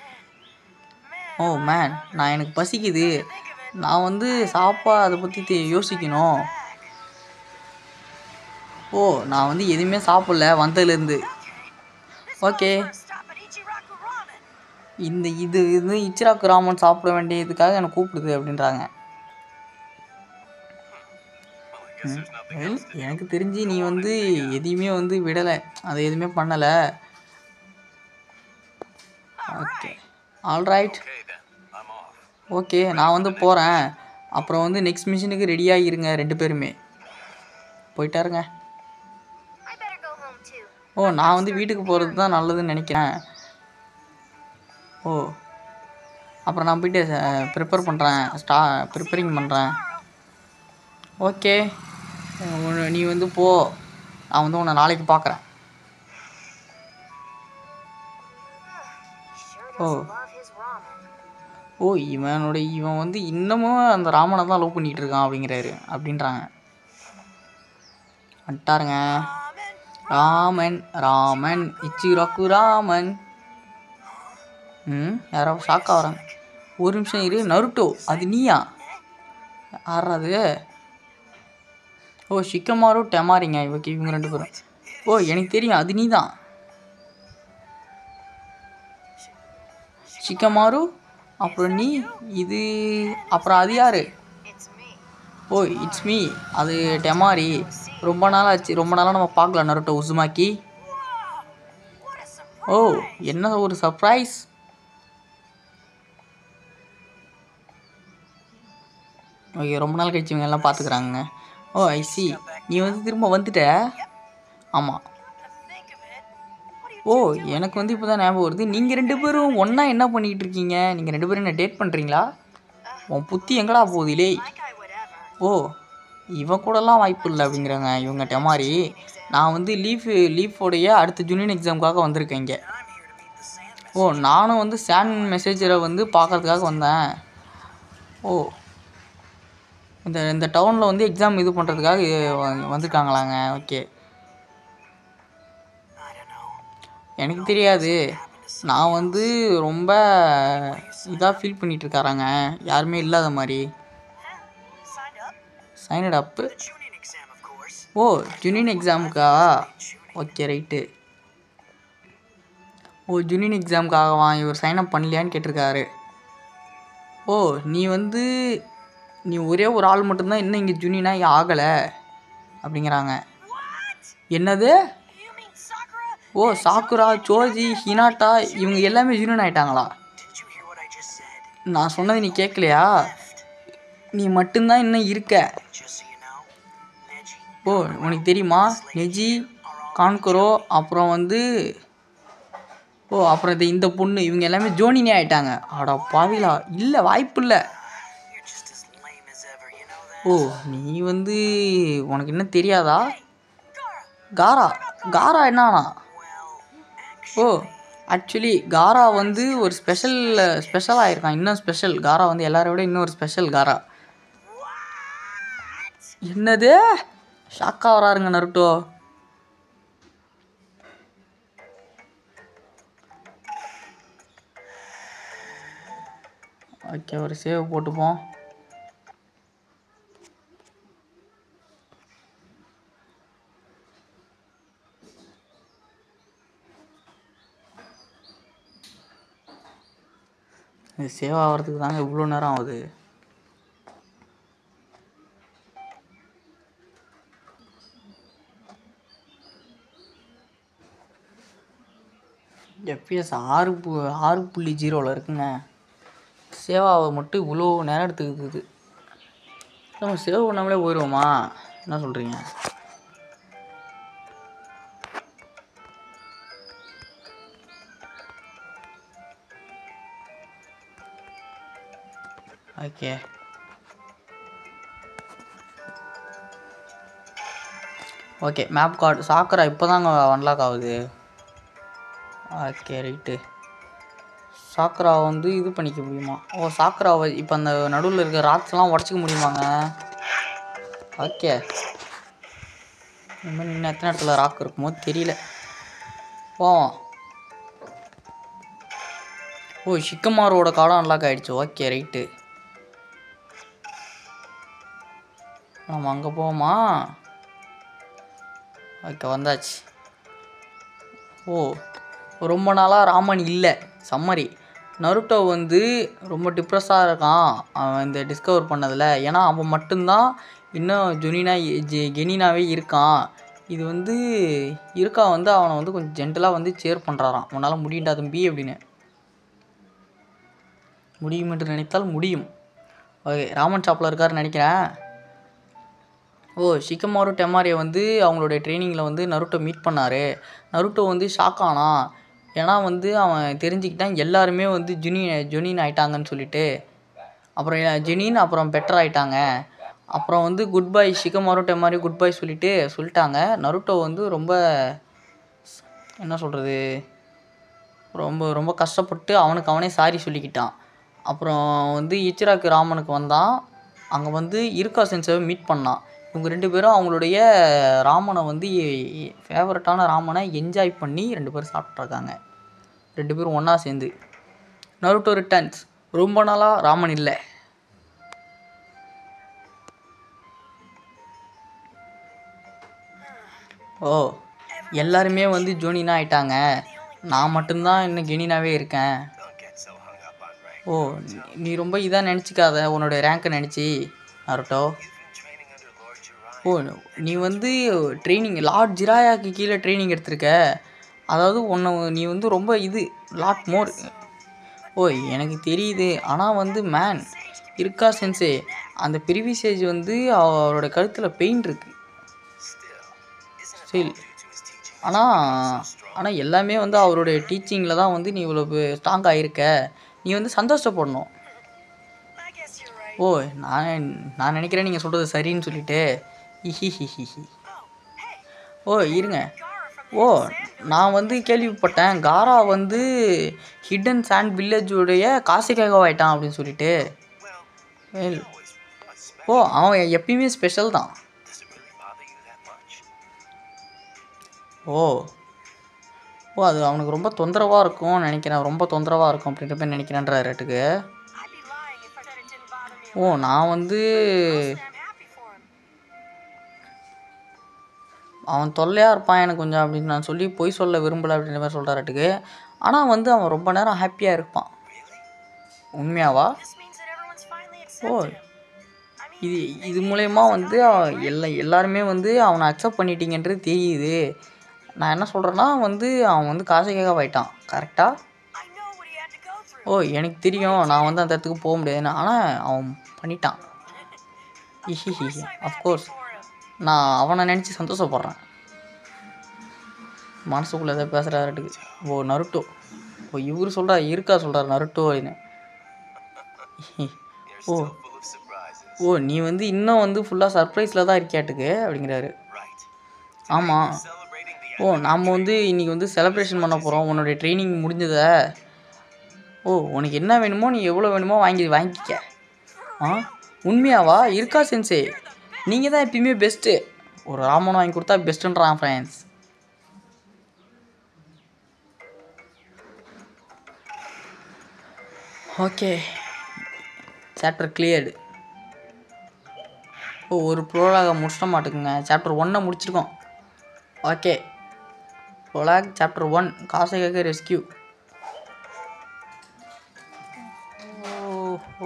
ஓ மேன் நான் எனக்கு பசிக்குது நான் வந்து சாப்பா அதை பற்றி யோசிக்கணும் ஓ நான் வந்து எதுவுமே சாப்பிடல வந்ததுலேருந்து okay First stop at Ichiraku Ramen. இந்த இது இது இச்சிராக்கு ராமன் சாப்பிட வேண்டியதுக்காக என்னை கூப்பிடுது அப்படின்றாங்க Well, I guess there's nothing Well, else to do. எனக்கு தெரிஞ்சு நீ வந்து எதையுமே வந்து விடலை அதை எதுவுமே பண்ணலை okay all right Okay then, I'm off. Okay நான் வந்து போகிறேன் அப்புறம் வந்து நெக்ஸ்ட் மிஷினுக்கு ரெடியாக இருங்க ரெண்டு பேருமே போயிட்டாருங்க I better go home too. ஓ நான் வந்து வீட்டுக்கு போகிறது தான் நல்லதுன்னு நினைக்கிறேன் ஓ அப்புறம் நான் போயிட்டு ப்ரிப்பேர் பண்ணுறேன் ஸ்டா ப்ரிப்பேரிங் பண்ணுறேன் ஓகே நீ வந்து போ நான் வந்து உன்னை நாளைக்கு பார்க்குறேன் Sure Oh. does love his ramen. ஓ இவனோட இவன் வந்து இன்னமும் அந்த ராமனை தான் லவ் பண்ணிகிட்டு இருக்கான் அப்படிங்கிறாரு அப்படின்றாங்க வந்துட்டாருங்க ராமன் ராமன் இச்சிராக்கு ராமன் ம் யாரோ ஷாக்கா வராங்க ஒரு நிமிஷம் இரு நருட்டோ அது நீயா ஆறாது ஓ ஷிக்கமாரு டெமாரிங்க ஓகே இவங்க ரெண்டு பேரும் ஓ எனக்கு தெரியும் அது நீ தான் ஷிக்கமாரு அப்புறம் நீ இது அப்புறம் அது யாரு It's me. O it's me அது டெமாரி ரொம்ப நாள் ஆச்சு ரொம்ப நாளாக நம்ம பார்க்கல Naruto Uzumaki What a surprise! ஓ என்ன ஒரு சர்ப்ரைஸ் ஓகே ரொம்ப நாள் கழிச்சு இவங்க எல்லாம் பார்த்துக்குறாங்க ஓ ஐ சி நீ வந்து திரும்ப வந்துட்ட ஆமாம் To think of it, what are you ஓ எனக்கு வந்து இப்போ தான் ஞாபகம் வருது நீங்கள் ரெண்டு பேரும் ஒன்றா என்ன பண்ணிகிட்டு இருக்கீங்க நீங்கள் ரெண்டு பேரும் என்ன டேட் பண்ணுறீங்களா உன் புத்தி எங்கடா போகுது லே Like I would ever. ஓ இவன் கூடலாம் வாய்ப்பு இல்லை அப்படிங்கிறாங்க இவங்க டெமாரி நான் வந்து லீஃப் லீஃபோடைய அடுத்த ஜூனியர் எக்ஸாமுக்காக வந்திருக்கேன் இங்கே ஓ நானும் வந்து சான் மெசேஜரை வந்து பார்க்கறதுக்காக வந்தேன் ஓ இந்த இந்த டவுனில் வந்து எக்ஸாம் இது பண்ணுறதுக்காக வந்திருக்காங்களாங்க ஓகே எனக்கு தெரியாது நான் வந்து ரொம்ப இதாக ஃபீல் பண்ணிட்டு இருக்காராங்க யாருமே இல்லாத மாதிரி signed up? Signed up The Chunin exam, of course. ஓ ஜூனியர் எக்ஸாமுக்கா ஓகே ரைட்டு ஓ ஜூனியர் எக்ஸாமுக்காகவா இவர் சைன் அப் பண்ணலையான்னு கேட்டிருக்காரு ஓ நீ வந்து நீ ஒரே ஒரு ஆள் மட்டும்தான் இன்னும் இங்கே ஜூனியனாக ஆகலை அப்படிங்கிறாங்க What? என்னது You mean Sakura? ஓ சாக்குரா சோஜி ஹினாட்டா இவங்க எல்லாமே ஜூனியன் ஆயிட்டாங்களா Did you hear what I just said? நான் சொன்னது நீ கேட்கலையா நீ மட்டும்தான் இன்னும் இருக்க Just so you know, Neji, ஓ உனக்கு தெரியுமா நெஜி கான்கரோ அப்புறம் வந்து ஓ அப்புறம் இது இந்த பொண்ணு இவங்க எல்லாமே ஜோனினே ஆயிட்டாங்க அட பாவிலா இல்லை வாய்ப்பு இல்லை you're just as lame as ever, you know that? ஓ நீ வந்து உனக்கு என்ன தெரியாதா Gara, காரா காரா என்னானா Well, ஓ ஆக்சுவலி காரா வந்து ஒரு ஸ்பெஷல் ஸ்பெஷல் ஆயிருக்கான் இன்னும் ஸ்பெஷல் காரா வந்து எல்லாரை விட இன்னும் ஒரு ஸ்பெஷல் காரா என்னது ஷாக்கா வராருங்க நருட்டோ ஓகே ஒரு சேவ் போட்டுப்போம் இது சேவ் ஆகிறதுக்கு தாங்க இவ்வளோ நேரம் ஆகுது எஃப்பிஎஸ் ஆறு பு ஆறு புள்ளி ஜீரோவில் இருக்குங்க சேவ் ஆக மட்டும் இவ்வளோ நேரம் எடுத்துக்குது நம்ம சேவ் பண்ணாமலே போயிடுவோமா என்ன சொல்கிறீங்க ஓகே ஓகே மேப் கார்டு சாக்கரா இப்போ தாங்க அன்லாக் ஆகுது ஓகே ரைட்டு சாக்கரா வந்து இது பண்ணிக்க முடியுமா ஓ சாக்கராவை இப்போ அந்த நடுவில் இருக்க ராக்ஸ்லாம் உடச்சிக்க முடியுமாங்க ஓகே இன்னும் இன்னும் எத்தனை இடத்துல ராக் இருக்குமோ தெரியல போவோம் ஓ ஷிக்கமாரோட காலம் அன்லாக் ஆயிடுச்சு ஓகே ரைட்டு நம்ம அங்கே போவோமா ஓகே வந்தாச்சு ஓ ரொம்ப நாளாக ராமன் இல்லை சம்மரி நருட்டோ வந்து ரொம்ப டிப்ரெஸ்ஸாக இருக்கான் அவன் இந்த டிஸ்கவர் பண்ணதில் ஏன்னா அவன் மட்டும்தான் இன்னும் ஜுனினா ஜெ கெனினாவே இருக்கான் இது வந்து இருக்கா வந்து அவனை வந்து கொஞ்சம் ஜென்டலாக வந்து சேர் பண்ணுறாராம் உன்னால் முடியுண்டா தம்பி அப்படின்னு முடியும் என்று நினைத்தால் முடியும் ஓகே ராமன் ஷாப்பில் இருக்காருன்னு நினைக்கிறேன் ஓ ஷிக்கமாரு டெமாரியை வந்து அவங்களுடைய ட்ரைனிங்கில் வந்து நருட்டோ மீட் பண்ணார் நருட்டோ வந்து ஷாக் ஆனான் ஏன்னா வந்து அவன் தெரிஞ்சுக்கிட்டான் எல்லாருமே வந்து ஜுனி ஜுனின் ஆயிட்டாங்கன்னு சொல்லிட்டு அப்புறம் ஜெனின் அப்புறம் பெட்டர் ஆயிட்டாங்க அப்புறம் வந்து good bye Shikamaru Temari good bye சொல்லிட்டு சொல்லிட்டாங்க நருட்டோ வந்து ரொம்ப என்ன சொல்கிறது ரொம்ப ரொம்ப கஷ்டப்பட்டு அவனுக்கு அவனே சாரி சொல்லிக்கிட்டான் அப்புறம் வந்து இச்சிராக்கு ராமனுக்கு வந்தான் அங்கே வந்து இருக்கா சென்சவை மீட் பண்ணான் இவங்க ரெண்டு பேரும் அவங்களுடைய ராமனை வந்து ஃபேவரட்டான ராமனை என்ஜாய் பண்ணி ரெண்டு பேரும் சாப்பிட்ருக்காங்க ரெண்டு பேரும் ஒன்றா சேர்ந்து நருட்டோ ரிட்டர்ன்ஸ் ரொம்ப நாளாக ராமன் இல்லை ஓ எல்லாருமே வந்து ஜோனினா ஆயிட்டாங்க நான் மட்டும்தான் இன்னும் கெனினாவே இருக்கேன் ஓ நீ- நீ ரொம்ப இதாக நினச்சிக்காத உன்னோட ரேங்கை நினச்சி நருட்டோ ஓ நீ வந்து ட்ரைனிங் லார்ட் ஜிராயாக்கு கீழே ட்ரைனிங் எடுத்திருக்க அதாவது உன்னை நீ வந்து ரொம்ப இது லாட் மோர் ஓ எனக்கு தெரியுது ஆனால் வந்து மேன் இருக்கா சென்சே அந்த பிரிவிசேஜ் வந்து அவரோட கழுத்தில் பெயின் இருக்கு சரி ஆனால் ஆனால் எல்லாமே வந்து அவருடைய டீச்சிங்கில் தான் வந்து நீ இவ்வளோ ஸ்ட்ராங் ஆகிருக்க நீ வந்து சந்தோஷப்படணும் I guess you're right. ஓ நான் நான் நினைக்கிறேன் நீங்கள் சொல்கிறது சரின்னு சொல்லிட்டு ஹிஹிஹிஹி ஓ இருங்க Gara from ஓ நான் வந்து கேள்விப்பட்டேன் காரா வந்து ஹிடன் சாண்ட் வில்லேஜுடைய காசிக்காக ஆயிட்டான் அப்படின்னு சொல்லிட்டு Well, ஓ அவன் எப்பயுமே ஸ்பெஷல் தான் ஓ ஓ அது அவனுக்கு ரொம்ப தொந்தரவாக இருக்கும் நினைக்கிறேன் ரொம்ப தொந்தரவாக இருக்கும் அப்படின்ற மாதிரி நினைக்கிறேன்ற ரேட்டுக்கு I'd be lying if I said it didn't bother me. ஓ நான் வந்து I'm happy for him. அவன் தொல்லையாக இருப்பான் எனக்கு கொஞ்சம் அப்படின்னு நான் சொல்லி பொய் சொல்ல விரும்பலை அப்படின்ற மாதிரி சொல்கிறாட்டுக்கு ஆனால் வந்து அவன் ரொம்ப நேரம் ஹாப்பியாக இருப்பான் உண்மையாவா This means that everyone's finally O accepted him. I mean, இது இது மூலயமா வந்து அவன் எல்லா எல்லாருமே வந்து அவனை அக்செப்ட் பண்ணிட்டீங்கன்றது தெரியுது நான் என்ன சொல்கிறேன்னா வந்து அவன் வந்து காசைக்காக போயிட்டான் கரெக்டாக I know what he had to go through. ஓ எனக்கு தெரியும் நான் வந்து அந்த இடத்துக்கு போக முடியாதுன்னு ஆனால் அவன் பண்ணிட்டான் ஹிஹிஹி அஃப்கோர்ஸ் For him. நான் அவனை நினச்சி சந்தோஷப்படுறேன் மனசுக்குள்ளே எதாவது பேசுகிறாருக்கு ஓ நருட்டோ ஓ இவர் சொல்கிறா இருக்கா சொல்கிறார் நருட்டோ அப்படின்னு ஓ ஓ நீ வந்து இன்னும் வந்து ஃபுல்லாக சர்ப்ரைஸில் தான் இருக்கியாட்டுக்கு அப்படிங்கிறாரு ஆமாம் ஓ நாம் வந்து இன்றைக்கி வந்து செலிப்ரேஷன் பண்ண போகிறோம் உன்னுடைய ட்ரைனிங் முடிஞ்சதை ஓ உனக்கு என்ன வேணுமோ நீ எவ்வளோ வேணுமோ வாங்கி வாங்கிக்க ஆ உண்மையாவா இருக்கா சென்சே நீங்கள் தான் எப்பயுமே பெஸ்ட்டு ஒரு ராமன் வாங்கி கொடுத்தா பெஸ்ட்டுன்றான் ஃப்ரெண்ட்ஸ் ஓகே சாப்டர் கிளியர்டு ஓ ஒரு ப்ரோலாக முடிச்சிட மாட்டேங்குங்க சாப்டர் ஒன்னை முடிச்சிருக்கோம் ஓகே ப்ரோலாக் சாப்டர் ஒன் காசைக்காக ரெஸ்கியூ ஓஹோ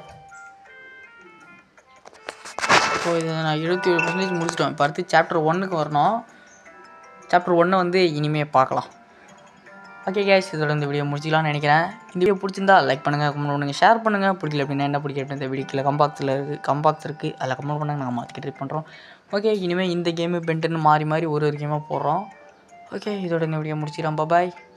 ஸோ இதை நான் எழுபத்தி ஏழு பர்சன்டேஜ் முடிச்சிட்டோம் இப்போ அடுத்து சாப்டர் ஒன்னுக்கு வரணும் சாப்டர் ஒன்னை வந்து இனிமே பார்க்கலாம் ஓகே கேஸ் இதோட இந்த வீடியோ முடிச்சிக்கலாம்னு நினைக்கிறேன் இந்த வீடியோ பிடிச்சிருந்தா லைக் பண்ணுங்கள் கமெண்ட் பண்ணுங்கள் ஷேர் பண்ணுங்கள் பிடிக்கல அப்படின்னா என்ன பிடிக்கல அப்படின்னு இந்த வீடியோக்கில் கம்பாக்ஸில் இருக்குது கம்பாக்ஸ் இருக்குது அதில் கமெண்ட் பண்ணுங்க நாங்கள் மாற்றிக்கிட்டு ட்ரை பண்ணுறோம் ஓகே இனிமேல் இந்த கேமு பென்ட்டுன்னு மாறி மாறி ஒரு ஒரு கேமாக போடுறோம் ஓகே இதோட இந்த வீடியோ முடிச்சிடலாம் பாய்